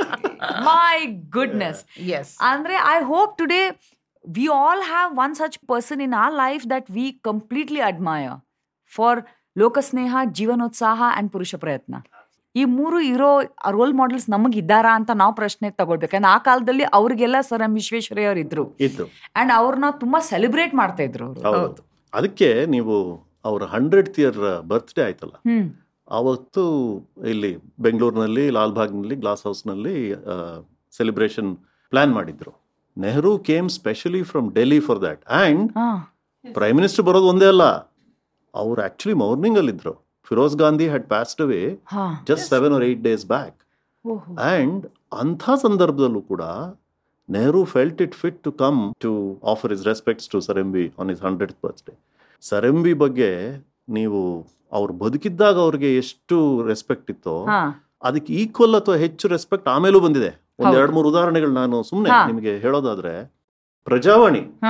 Speaker 1: my goodness
Speaker 9: Yes.
Speaker 1: ಅಂದ್ರೆ I hope today we all have one such person in our life that we completely admire for ಲೋಕಸ್ನೇಹ ಜೀವನೋತ್ಸಾಹ ಅಂಡ್ ಪುರುಷ ಪ್ರಯತ್ನ ಈ ಮೂರು ಇರೋ ರೋಲ್ ಮಾಡೆಲ್ಸ್ ನಮಗೆ ಇದ್ದಾರಾ ಅಂತ ನಾವು ಪ್ರಶ್ನೆ ತಗೊಳ್ಬೇಕಂದ್ರೆ ಆ ಕಾಲದಲ್ಲಿ ಅವ್ರಿಗೆಲ್ಲ ಸರ್ ಎಂ ವಿಶ್ವೇಶ್ವರಯ್ಯ ಅವ್ರು ಇದ್ರು
Speaker 8: ಇತ್ತು
Speaker 1: ಅಂಡ್ ಅವ್ರನ್ನ ತುಂಬಾ ಸೆಲೆಬ್ರೇಟ್ ಮಾಡ್ತಾ ಇದ್ರು ಅವರು
Speaker 8: ಹೌದು ಅದಕ್ಕೆ ನೀವು ಅವರ ಹಂಡ್ರೆಡ್ ಇಯರ್ ಬರ್ತ್ಡೇ ಆಯ್ತಲ್ಲ
Speaker 1: ಹ್ಮ್
Speaker 8: ಅವತ್ತು ಇಲ್ಲಿ ಬೆಂಗಳೂರಿನಲ್ಲಿ ಲಾಲ್ಬಾಗ್ನಲ್ಲಿ ಗ್ಲಾಸ್ ಹೌಸ್ನಲ್ಲಿ ಸೆಲೆಬ್ರೇಷನ್ ಪ್ಲಾನ್ ಮಾಡಿದ್ರು Nehru came specially from Delhi for that and
Speaker 1: ಹಾ
Speaker 8: ಪ್ರೈಮ್ ಮಿನಿಸ್ಟರ್ ಬರೋದು ಒಂದೇ ಅಲ್ಲ ಅವ್ರು ಆಕ್ಚುಲಿ ಮಾರ್ನಿಂಗ್ ಅಲ್ಲಿದ್ರು Feroze Gandhi had passed away
Speaker 1: ಹಾ
Speaker 8: just seven or eight days back
Speaker 1: ಓಹೋ
Speaker 8: ಆ್ಯಂಡ್ ಅಂಥ ಸಂದರ್ಭದಲ್ಲೂ ಕೂಡ Nehru felt it fit to come to offer his respects to sir M B on his hundred birthday sir M B ಬಗ್ಗೆ ನೀವು ಅವ್ರು ಬದುಕಿದ್ದಾಗ ಅವ್ರಿಗೆ ಎಷ್ಟು ರೆಸ್ಪೆಕ್ಟ್ ಇತ್ತೋ
Speaker 1: ಹಾ
Speaker 8: ಅದಕ್ಕೆ ಈಕ್ವಲ್ ಅಥವಾ ಹೆಚ್ಚು ರೆಸ್ಪೆಕ್ಟ್ ಆಮೇಲೂ ಬಂದಿದೆ ಒಂದ್
Speaker 1: ಹೌದು.
Speaker 8: ಎರಡ್ ಮೂರು ಉದಾಹರಣೆಗಳು ನಾನು ಸುಮ್ಮನೆ
Speaker 1: ಹಾ.
Speaker 8: ನಿಮಗೆ ಹೇಳೋದಾದ್ರೆ ಪ್ರಜಾವಾಣಿ
Speaker 1: ಹಾ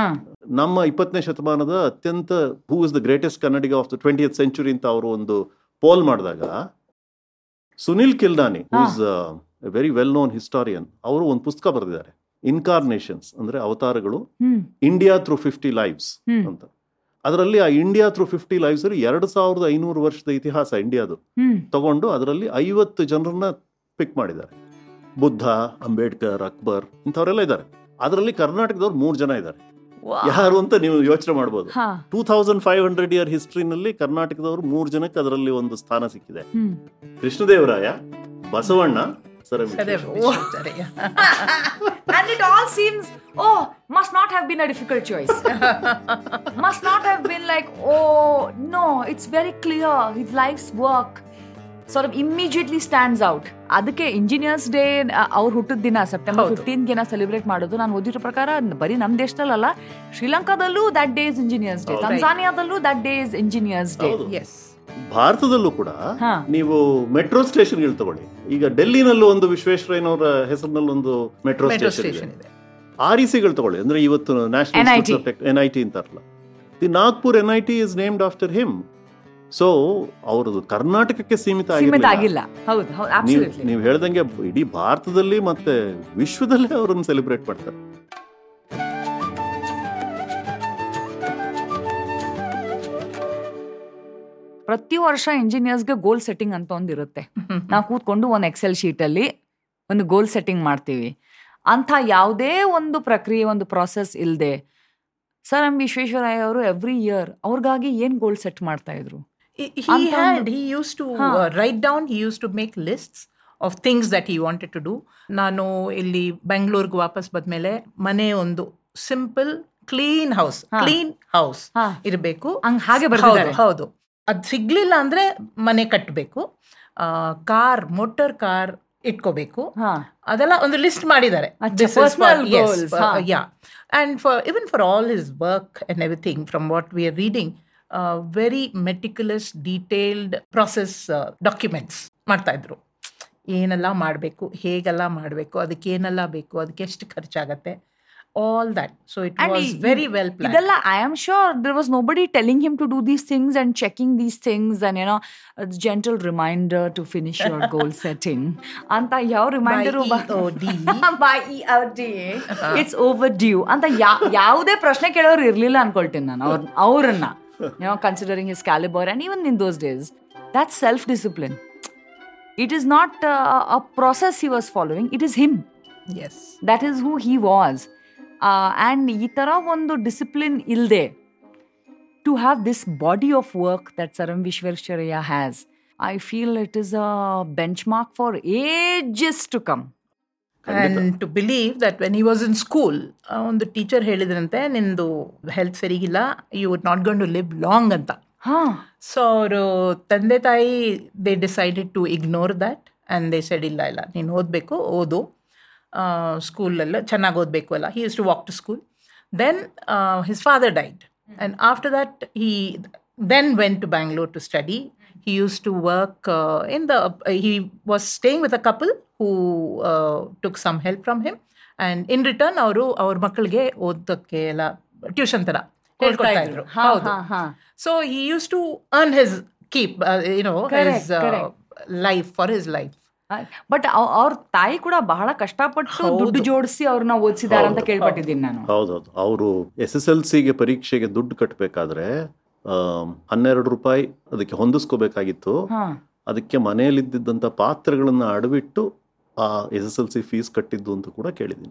Speaker 8: ನಮ್ಮ ಇಪ್ಪತ್ತನೇ ಶತಮಾನದ ಅತ್ಯಂತ who is the greatest Kannadiga of the twentieth century ಅಂತ ಅವರು ಒಂದು ಪೋಲ್ ಮಾಡಿದಾಗ Sunil Khilnani who is very well known historian ಅವರು ಒಂದು ಪುಸ್ತಕ ಬರೆದಿದ್ದಾರೆ ಇನ್ಕಾರ್ನೇಷನ್ಸ್ ಅಂದ್ರೆ ಅವತಾರಗಳು
Speaker 1: hmm
Speaker 8: India through fifty lives
Speaker 1: hmm.
Speaker 8: ಅಂತ ಅದರಲ್ಲಿ ಆ ಇಂಡಿಯಾ ಥ್ರೂ ಫಿಫ್ಟಿ ಲೈವ್ಸ್ ಅಲ್ಲಿ ಎರಡು ಸಾವಿರದ ಐನೂರು ವರ್ಷದ ಇತಿಹಾಸ ಇಂಡಿಯಾದು
Speaker 1: ಹ್ಮ್
Speaker 8: ತಗೊಂಡು ಅದರಲ್ಲಿ ಐವತ್ತು ಜನರನ್ನ ಪಿಕ್ ಮಾಡಿದ್ದಾರೆ ಬುದ್ಧ ಅಂಬೇಡ್ಕರ್ ಅಕ್ಬರ್ ಇಂಥವರೆಲ್ಲ ಇದ್ದಾರೆ ಅದರಲ್ಲಿ ಕರ್ನಾಟಕದವ್ರು ಮೂರು ಜನ ಇದ್ದಾರೆ ಯಾರು ಅಂತ ನೀವು ಯೋಚನೆ ಮಾಡ್ಬೋದು
Speaker 1: ಹಾ
Speaker 8: two thousand five hundred year ಹಿಸ್ಟ್ರಿನಲ್ಲಿ ಕರ್ನಾಟಕದವರು ಮೂರು ಜನಕ್ಕೆ ಅದರಲ್ಲಿ ಒಂದು ಸ್ಥಾನ ಸಿಕ್ಕಿದೆ
Speaker 1: ಹ್ಮ್
Speaker 8: ಕೃಷ್ಣದೇವರಾಯ ಬಸವಣ್ಣ ಸರ
Speaker 9: ಸರಿ, Visvesvaraya.
Speaker 1: and it all seems oh must not have been a difficult choice must not have been like oh no it's very clear his life's work sort of immediately stands out ಅದಕ್ಕೆ ಇಂಜಿನಿಯರ್ಸ್ ಡೇ ಅವ್ರು ಹುಟ್ಟಿದ ದಿನ ಸೆಪ್ಟೆಂಬರ್ ಫಿಫ್ಟೀನ್ ಗೆನ ಸೆಲೆಬ್ರೇಟ್ ಮಾಡೋದು ನಾನು ಓದಿರೋ ಪ್ರಕಾರ ಬರೀ ನಮ್ಮ ದೇಶದಲ್ಲ ಶ್ರೀಲಂಕಾದಲ್ಲೂ that day is engineers day ತಂಜಾನಿಯಾದಲ್ಲೂ that day is engineers day
Speaker 8: ಹೌದು.
Speaker 9: Yes.
Speaker 8: ಭಾರತದಲ್ಲೂ ಕೂಡ
Speaker 1: ಹಾ.
Speaker 8: ನೀವು ಮೆಟ್ರೋ ಸ್ಟೇಷನ್ಗಳು ತಗೊಳ್ಳಿ ಈಗ ಡೆಲ್ಲಿನಲ್ಲೂ ಒಂದು ವಿಶ್ವೇಶ್ವರಯ್ಯನವರ ಹೆಸರಿನಲ್ಲಿ ಒಂದು ಮೆಟ್ರೋ
Speaker 9: ಮೆಟ್ರೋ
Speaker 8: ಸ್ಟೇಷನ್
Speaker 9: ಸ್ಟೇಷನ್
Speaker 8: ಇದೆ
Speaker 9: ಇದೆ
Speaker 8: ಆರ್ ಇ ಸಿಗಳು ತಗೊಳ್ಳಿ ಅಂದ್ರೆ ಇವತ್ತು national
Speaker 1: NIT.
Speaker 8: N I T ಅಂತಾರಲ್ಲ the Nagpur N I T is named after him so ಅವ್ರದ್ದು ಕರ್ನಾಟಕಕ್ಕೆ ಸೀಮಿತ
Speaker 1: ಸೀಮಿತ
Speaker 8: ಆಗಿರ್ಲಿಲ್ಲ.
Speaker 1: ಆಗಿಲ್ಲ ಹೌದು ಹೌದು
Speaker 8: ನೀವು
Speaker 1: absolutely.
Speaker 8: ನೀವು ಹೇಳ್ದಂಗೆ ಇಡೀ ಭಾರತದಲ್ಲಿ ಮತ್ತೆ ವಿಶ್ವದಲ್ಲೇ ಅವರನ್ನು ಸೆಲೆಬ್ರೇಟ್ ಮಾಡ್ತಾರೆ
Speaker 1: ಪ್ರತಿ ವರ್ಷ ಇಂಜಿನಿಯರ್ಸ್ಗೆ ಗೋಲ್ ಸೆಟ್ಟಿಂಗ್ ಅಂತ ಒಂದಿರುತ್ತೆ ನಾವು ಕೂತ್ಕೊಂಡು ಒಂದು ಎಕ್ಸೆಲ್ ಶೀಟಲ್ಲಿ ಒಂದು ಗೋಲ್ ಸೆಟ್ಟಿಂಗ್ ಮಾಡ್ತೀವಿ ಅಂಥ ಯಾವುದೇ ಒಂದು ಪ್ರಕ್ರಿಯೆ ಒಂದು ಪ್ರಾಸೆಸ್ ಇಲ್ಲದೆ ಸರ್ ಎಂ ವಿಶ್ವೇಶ್ವರಯ್ಯ ಅವರು ಎವ್ರಿ ಇಯರ್ ಅವ್ರಿಗಾಗಿ ಏನು ಗೋಲ್ ಸೆಟ್ ಮಾಡ್ತಾ ಇದ್ರು
Speaker 9: He, he
Speaker 1: ಅಂತ
Speaker 9: had,
Speaker 1: ಒಂದು-
Speaker 9: he used to
Speaker 1: ಹಾ.
Speaker 9: uh, write down, he used to make lists of things that he wanted to do. ನಾನು ಇಲ್ಲಿ ಬೆಂಗಳೂರಿಗೆ ವಾಪಸ್ ಬಂದ್ಮೇಲೆ ಮನೆ ಒಂದು ಸಿಂಪಲ್ ಕ್ಲೀನ್ ಹೌಸ್
Speaker 1: ಹಾ.
Speaker 9: ಕ್ಲೀನ್ ಹೌಸ್
Speaker 1: ಹಾ.
Speaker 9: ಇರಬೇಕು
Speaker 1: ಹಂಗ್ ಹಾಗೆ ಬರ್ದಿದ್ದಾರೆ.
Speaker 9: ಹೌದು ಅದು ಸಿಗ್ಲಿಲ್ಲ ಅಂದ್ರೆ ಮನೆ ಕಟ್ಟಬೇಕು ಕಾರ್ ಮೋಟರ್ ಕಾರ್ ಇಟ್ಕೋಬೇಕು
Speaker 1: ಹಾ
Speaker 9: ಅದೆಲ್ಲ ಒಂದು ಲಿಸ್ಟ್ ಮಾಡಿದ್ದಾರೆ
Speaker 1: ಅಚ್ಚಾ, personal goals, ಹಾ.
Speaker 9: Yeah and for even for all his work and everything from what we are reading very meticulous detailed process documents ಮಾಡ್ತಾ ಇದ್ರು ಏನೆಲ್ಲ ಮಾಡಬೇಕು ಹೇಗೆಲ್ಲ ಮಾಡಬೇಕು ಅದಕ್ಕೆ ಏನೆಲ್ಲ ಬೇಕು ಅದಕ್ಕೆ ಎಷ್ಟು ಖರ್ಚಾಗತ್ತೆ all that so it
Speaker 1: And
Speaker 9: was
Speaker 1: ಈ-
Speaker 9: ವೆರಿ ವೆಲ್ ಪ್ಲಾನ್
Speaker 1: ಇದೆಲ್ಲ I am sure there was nobody telling him to do these things and checking these things and ಏನೋ gentle reminder to finish your goal setting ಅಂತ ಯಾವ reminder
Speaker 9: EOD.
Speaker 1: By it's overdue ಅಂತ ಯಾ- ಯಾವುದೇ ಪ್ರಶ್ನೆ ಕೇಳೋರು ಇರ್ಲಿಲ್ಲ ಅನ್ಕೊಳ್ತೀನಿ ನಾನು ಅವ್ರ ಅವ್ರನ್ನ you know, considering his caliber and even in those days, that's self discipline. It is not uh, a process he was following, it is him.
Speaker 9: Yes
Speaker 1: That is who he was. Uh, and ಈ ಥರ ಒಂದು ಡಿಸಿಪ್ಲಿನ್ ಇಲ್ಲದೆ to have this body of work that sir M Visvesvaraya has I feel it is a benchmark for ages to come
Speaker 9: and to believe that when he was in school ಒಂದು ಟೀಚರ್ ಹೇಳಿದ್ರಂತೆ ನಿಂದು ಹೆಲ್ತ್ ಸರಿಗಿಲ್ಲ you would not gone to live long ಅಂತ
Speaker 1: ಹಾ
Speaker 9: ಸೊ ಅವರು ತಂದೆ ತಾಯಿ they decided to ignore that and they said ಇಲ್ಲ ಇಲ್ಲ ನೀನು ಓದಬೇಕು ಓದು ಸ್ಕೂಲಲ್ಲ ಚೆನ್ನಾಗಿ ಓದಬೇಕು ಅಲ್ಲ he use to walk to school then his father died and after that he then went to Bangalore to study he used to work uh, in the he was staying with a couple who uh, took some help from him and in return ಅವರು ಅವ್ರ ಮಕ್ಕಳಿಗೆ ಓದೋಕ್ಕೆ ಎಲ್ಲ ಟ್ಯೂಷನ್ ತರ ಹೇಳ್ಕೊಡ್ತಾ ಇದ್ರು ಹೌದು so he used to earn his keep uh, you know
Speaker 1: Correct,
Speaker 9: his uh,
Speaker 1: correct.
Speaker 9: life for his life
Speaker 1: but ಅವ್ರ ತಾಯಿ ಕೂಡ ಬಹಳ ಕಷ್ಟಪಟ್ಟು ದುಡ್ಡು ಜೋಡಿಸಿ ಅವ್ರನ್ನ ಓದಿಸಿದಾರೆ ಅಂತ ಕೇಳ್ಪಟ್ಟಿದ್ದೀನಿ ನಾನು
Speaker 8: ಹೌದೌದು ಅವರು ಎಸ್ ಎಸ್ ಎಲ್ ಸಿಗೆ ಪರೀಕ್ಷೆಗೆ ದುಡ್ಡು ಕಟ್ಟಬೇಕಾದ್ರೆ ಹನ್ನೆರಡು ರೂಪಾಯಿ ಅದಕ್ಕೆ ಹೊಂದಿಸ್ಕೋಬೇಕಾಗಿತ್ತು
Speaker 1: ಹಾ
Speaker 8: ಅದಕ್ಕೆ ಮನೆಯಲ್ಲಿದ್ದಂಥ ಪಾತ್ರೆಗಳನ್ನ ಅಡವಿಟ್ಟು ಆ S S L C fees ಕಟ್ಟಿದ್ದು ಅಂತ ಕೂಡ ಕೇಳಿದ್ದೀನಿ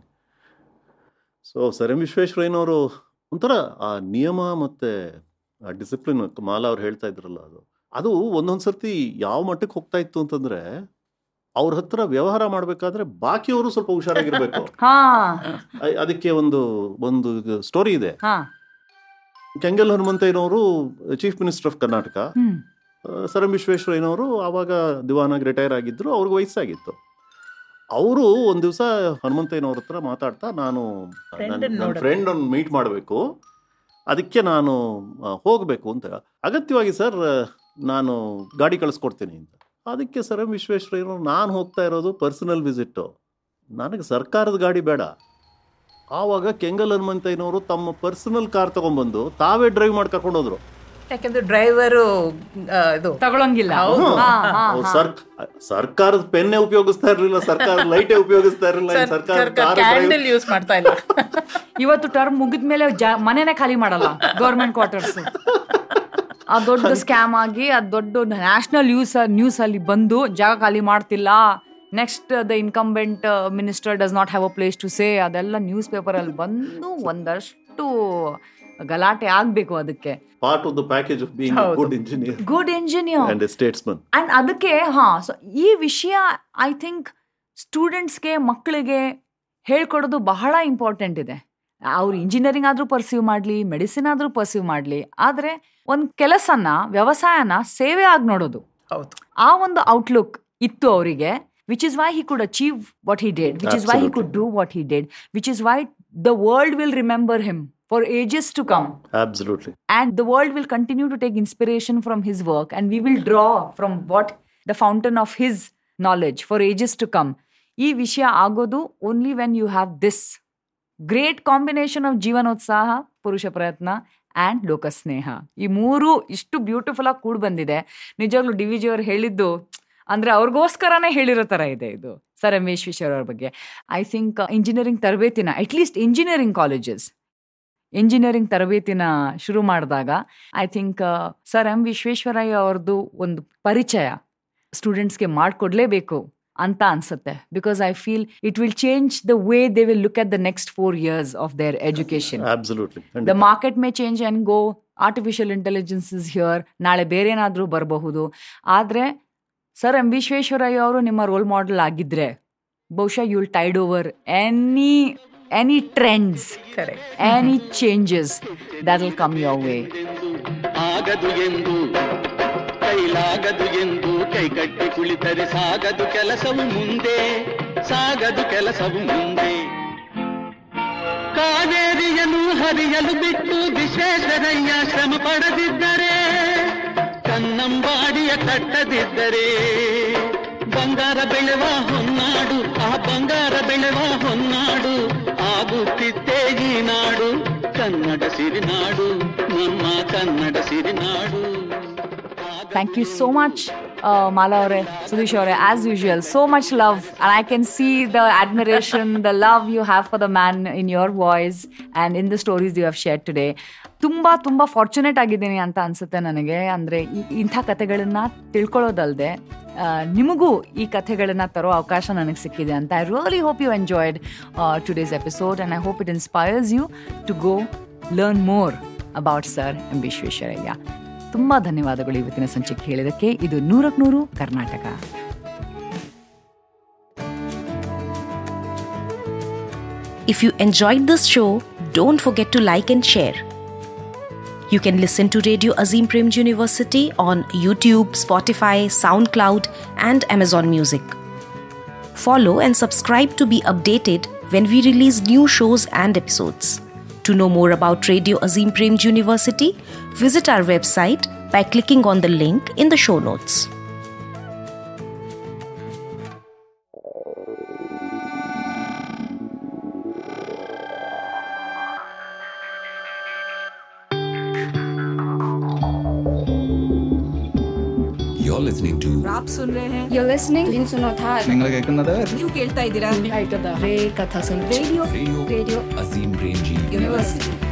Speaker 8: ಸೊ ಸರ್ ಎಂ ವಿಶ್ವೇಶ್ವರಯ್ಯನವರು ಒಂಥರ ಆ ನಿಯಮ ಮತ್ತೆ ಆ ಡಿಸಿಪ್ಲಿನ್ ಮಾಲಾ ಅವ್ರು ಹೇಳ್ತಾ ಇದ್ರಲ್ಲ ಅದು ಅದು ಒಂದೊಂದು ಸರ್ತಿ ಯಾವ ಮಟ್ಟಕ್ಕೆ ಹೋಗ್ತಾ ಇತ್ತು ಅಂತಂದ್ರೆ ಅವ್ರ ಹತ್ರ ವ್ಯವಹಾರ ಮಾಡಬೇಕಾದ್ರೆ ಬಾಕಿಯವರು ಸ್ವಲ್ಪ ಹುಷಾರಾಗಿರ್ಬೇಕು
Speaker 1: ಹಾ
Speaker 8: ಅ- ಅದಕ್ಕೆ ಒಂದು ಒಂದು ಸ್ಟೋರಿ ಇದೆ
Speaker 1: ಹಾ
Speaker 8: ಕೆಂಗಲ್ ಹನುಮಂತಯ್ಯನವರು chief minister of Karnataka
Speaker 1: hmm
Speaker 8: ಆ, ಸರ್ ಎಂ ವಿಶ್ವೇಶ್ವರಯ್ಯನವರು ಆವಾಗ ದಿವಾನಾಗಿ ರಿಟೈರ್ ಆಗಿದ್ರು ಅವ್ರಿಗೆ ವಯಸ್ಸಾಗಿತ್ತು ಅವರು ಒಂದು ದಿವಸ ಹನುಮಂತಯ್ಯನವ್ರ ಹತ್ರ ಮಾತಾಡ್ತಾ ನಾನು
Speaker 9: Friend
Speaker 8: ನನ್ನ
Speaker 9: ಅನ್ನ ನೋಡಕ್ಕೆ.
Speaker 8: ಫ್ರೆಂಡ್ ಅನ್ನು ಮೀಟ್ ಮಾಡಬೇಕು ಅದಕ್ಕೆ ನಾನು ಆ, ಹೋಗ್ಬೇಕು ಅಂತ ಅಗತ್ಯವಾಗಿ ಸರ್ ನಾನು ಗಾಡಿ ಕಳಿಸ್ಕೊಡ್ತೀನಿ ಅಂತ ಅದಕ್ಕೆ ಸರ್ ಎಂ ವಿಶ್ವೇಶ್ವರಯ್ಯನವರು ನಾನು ಹೋಗ್ತಾ ಇರೋದು ಪರ್ಸನಲ್ ವಿಸಿಟ್ಟು ನನಗೆ ಸರ್ಕಾರದ ಗಾಡಿ ಬೇಡ ಆವಾಗ ಕೆಂಗಲ್ ಹನುಮಂತಯ್ಯನವರು ತಮ್ಮ ಪರ್ಸನಲ್ ಕಾರ್ ತಗೊಂಡ್ಬಂದು ತಾವೇ ಡ್ರೈವ್ ಮಾಡಿ ಕರ್ಕೊಂಡು ಹೋದ್ರು
Speaker 9: ಯಾಕೆಂದ್ರೆ ಡ್ರೈವರು ಇದು
Speaker 1: ತಗೊಳಂಗಿಲ್ಲ
Speaker 9: ಹೌದು.
Speaker 1: ಹಾ, ಹಾ,
Speaker 8: ಅವ್ರು
Speaker 1: ಹಾ.
Speaker 8: ಸರ್ ಸರ್ಕಾರದ ಪೆನ್ನೇ ಉಪಯೋಗಿಸ್ತಾ ಇರ್ಲಿಲ್ಲ ಸರ್ಕಾರದ ಲೈಟೇ ಉಪಯೋಗಿಸ್ತಾ ಇರಲಿಲ್ಲ ಸರ್ಕಾರ ಕಾರ್
Speaker 9: ಕ್ಯಾಂಡಲ್ ಯೂಸ್ ಮಾಡ್ತಾ ಇಲ್ಲ
Speaker 1: ಇವತ್ತು ಟರ್ಮ್ ಮುಗಿದ್ಮೇಲೆ ಜ- ಮನೆನೇ ಖಾಲಿ ಮಾಡಲ್ಲ ಗೌರ್ಮೆಂಟ್ ಕ್ವಾರ್ಟರ್ಸ್ ಆ ದೊಡ್ಡ ಸ್ಕ್ಯಾಮ್ ಆಗಿ ಆ ದೊಡ್ಡ ನ್ಯಾಷನಲ್ ನ್ಯೂಸ್ ನ್ಯೂಸ್ ಅಲ್ಲಿ ಬಂದು ಜಾಗ ಖಾಲಿ ಮಾಡ್ತಿಲ್ಲ next the incumbent minister does not have a place to say ಅದೆಲ್ಲ ನ್ಯೂಸ್ ಪೇಪರ್ ಅಲ್ಲಿ ಬಂದು ಒಂದಷ್ಟು ಗಲಾಟೆ ಆಗ್ಬೇಕು ಅದಕ್ಕೆ
Speaker 8: part of the package of being
Speaker 9: ಹೌದು.
Speaker 8: Good engineer
Speaker 1: good engineer
Speaker 8: and a statesman
Speaker 1: and ಅದಕ್ಕೆ ಹಾ ಸೊ ಈ ವಿಷಯ ಐ ಥಿಂಕ್ ಸ್ಟೂಡೆಂಟ್ಸ್ಗೆ ಮಕ್ಕಳಿಗೆ ಹೇಳ್ಕೊಡೋದು ಬಹಳ ಇಂಪಾರ್ಟೆಂಟ್ ಇದೆ ಅವ್ರು ಇಂಜಿನಿಯರಿಂಗ್ ಆದರೂ ಪರ್ಸೀವ್ ಮಾಡಲಿ ಮೆಡಿಸಿನ್ ಆದರೂ ಪರ್ಸೀವ್ ಮಾಡಲಿ ಆದರೆ ಒಂದು ಕೆಲಸನ ವ್ಯವಸಾಯನ ಸೇವೆ ಆಗಿ ನೋಡೋದು
Speaker 9: ಹೌದು
Speaker 1: ಆ ಒಂದು ಔಟ್ಲುಕ್ ಇತ್ತು ಅವರಿಗೆ which is why he could achieve what he did which is why he could do what he did which is why the world will remember him for ages to come
Speaker 8: absolutely
Speaker 1: and the world will continue to take inspiration from his work and we will draw from what the fountain of his knowledge for ages to come ಈ ವಿಷಯ ಆಗೋದು only when you have this great combination of ಜೀವನೋತ್ಸಾಹ ಪುರುಷ ಪ್ರಯತ್ನ ಆ್ಯಂಡ್ ಲೋಕಸ್ನೇಹ ಈ ಮೂರು ಇಷ್ಟು ಬ್ಯೂಟಿಫುಲ್ ಆಗಿ ಕೂಡ್ ಬಂದಿದೆ ನಿಜವಾಗ್ಲೂ ಡಿ ವಿ ಜಿ ಅವ್ರು ಹೇಳಿದ್ದು ಅಂದ್ರೆ ಅವ್ರಿಗೋಸ್ಕರನೇ ಹೇಳಿರೋ ಥರ ಇದೆ ಇದು ಸರ್ ಎಂ ವಿಶ್ವೇಶ್ವರ ಅವ್ರ ಬಗ್ಗೆ ಐ ಥಿಂಕ್ ಇಂಜಿನಿಯರಿಂಗ್ ತರಬೇತಿನ ಅಟ್ಲೀಸ್ಟ್ ಇಂಜಿನಿಯರಿಂಗ್ ಕಾಲೇಜಸ್ ಇಂಜಿನಿಯರಿಂಗ್ ತರಬೇತಿನ ಶುರು ಮಾಡಿದಾಗ I think sir M Visvesvaraya ಅವ್ರದ್ದು ಒಂದು ಪರಿಚಯ ಸ್ಟೂಡೆಂಟ್ಸ್ಗೆ ಮಾಡಿಕೊಡ್ಲೇಬೇಕು ಅಂತ ಅನ್ಸುತ್ತೆ because I feel it will change the way they will look at the next four years of their education
Speaker 8: absolutely
Speaker 1: the market may change and go artificial intelligence is here ನಾಳೆ ಬೇರೆ ಏನಾದರೂ ಬರಬಹುದು ಆದರೆ ಸರ್ ಎಂ ವಿಶ್ವೇಶ್ವರಯ್ಯ ಅವರು ನಿಮ್ಮ ರೋಲ್ ಮಾಡೆಲ್ ಆಗಿದ್ರೆ ಬಹುಶಃ you will tide over any any trends
Speaker 9: correct
Speaker 1: any changes that will come your way
Speaker 10: ಆಗದು ಎಂದು ಕೈಲಾಗದು ಎಂದು ಕೈಕಟ್ಟಿ ಕುಳಿತರೆ ಸಾಗದು ಕೆಲಸವು ಮುಂದೆ ಸಾಗದು ಕೆಲಸವು ಮುಂದೆ ಕಾವೇರಿಯನ್ನು ಹರಿಯಲು ಬಿಟ್ಟು ವಿಶ್ವೇಶ್ವರಯ್ಯ ಶ್ರಮ ಪಡದಿದ್ದರೆ ಕನ್ನಂಬಾಡಿಯ ಕಟ್ಟದಿದ್ದರೆ ಬಂಗಾರ ಬೆಳೆವ ಹೊನ್ನಾಡು ಆ ಬಂಗಾರ ಬೆಳೆವ ಹೊನ್ನಾಡು ಆಗುತ್ತಿತ್ತೇ ಈ ನಾಡು ಕನ್ನಡ ಸಿರಿನಾಡು ನಮ್ಮ Kannada ಸಿರಿನಾಡು
Speaker 1: Thank you so much, uh, Mala Aure, Sudesh Aure, as usual. So much love. And I can see the admiration, the love you have for the man in your voice and in the stories you have shared today. ತುಂಬ ತುಂಬ ಫಾರ್ಚುನೇಟ್ ಆಗಿದ್ದೀನಿ ಅಂತ ಅನ್ಸುತ್ತೆ ನನಗೆ ಅಂದರೆ ಇಂಥ ಕಥೆಗಳನ್ನ ತಿಳ್ಕೊಳ್ಳೋದಲ್ಲದೆ ನಿಮಗೂ ಈ ಕಥೆಗಳನ್ನ ತರೋ ಅವಕಾಶ ನನಗೆ ಸಿಕ್ಕಿದೆ ಅಂತ I really hope you enjoyed today's episode and I hope it inspires you to go learn more about sir M Visvesvaraya ತುಂಬ ಧನ್ಯವಾದಗಳು ಇವತ್ತಿನ ಸಂಚಿಕೆ ಹೇಳಿದಕ್ಕೆ ಇದು ನೂರಕ್ಕೆ ನೂರು Karnataka
Speaker 11: If you enjoyed this show, don't forget to like and share. You can listen to Radio Azim Prem University on YouTube, Spotify, SoundCloud, and Amazon Music. Follow and subscribe to be updated when we release new shows and episodes. To know more about Radio Azim Prem University, visit our website by clicking on the link in the show notes.
Speaker 5: You're listening to
Speaker 6: आप सुन रहे हैं You're listening दिन सुनो था
Speaker 3: നിങ്ങൾ കേൾക്കുന്നത്
Speaker 6: ನೀವು ಕೇಳ್ತಾ ಇದ್ದೀರಾ radio
Speaker 5: Radio Azim Premji
Speaker 6: university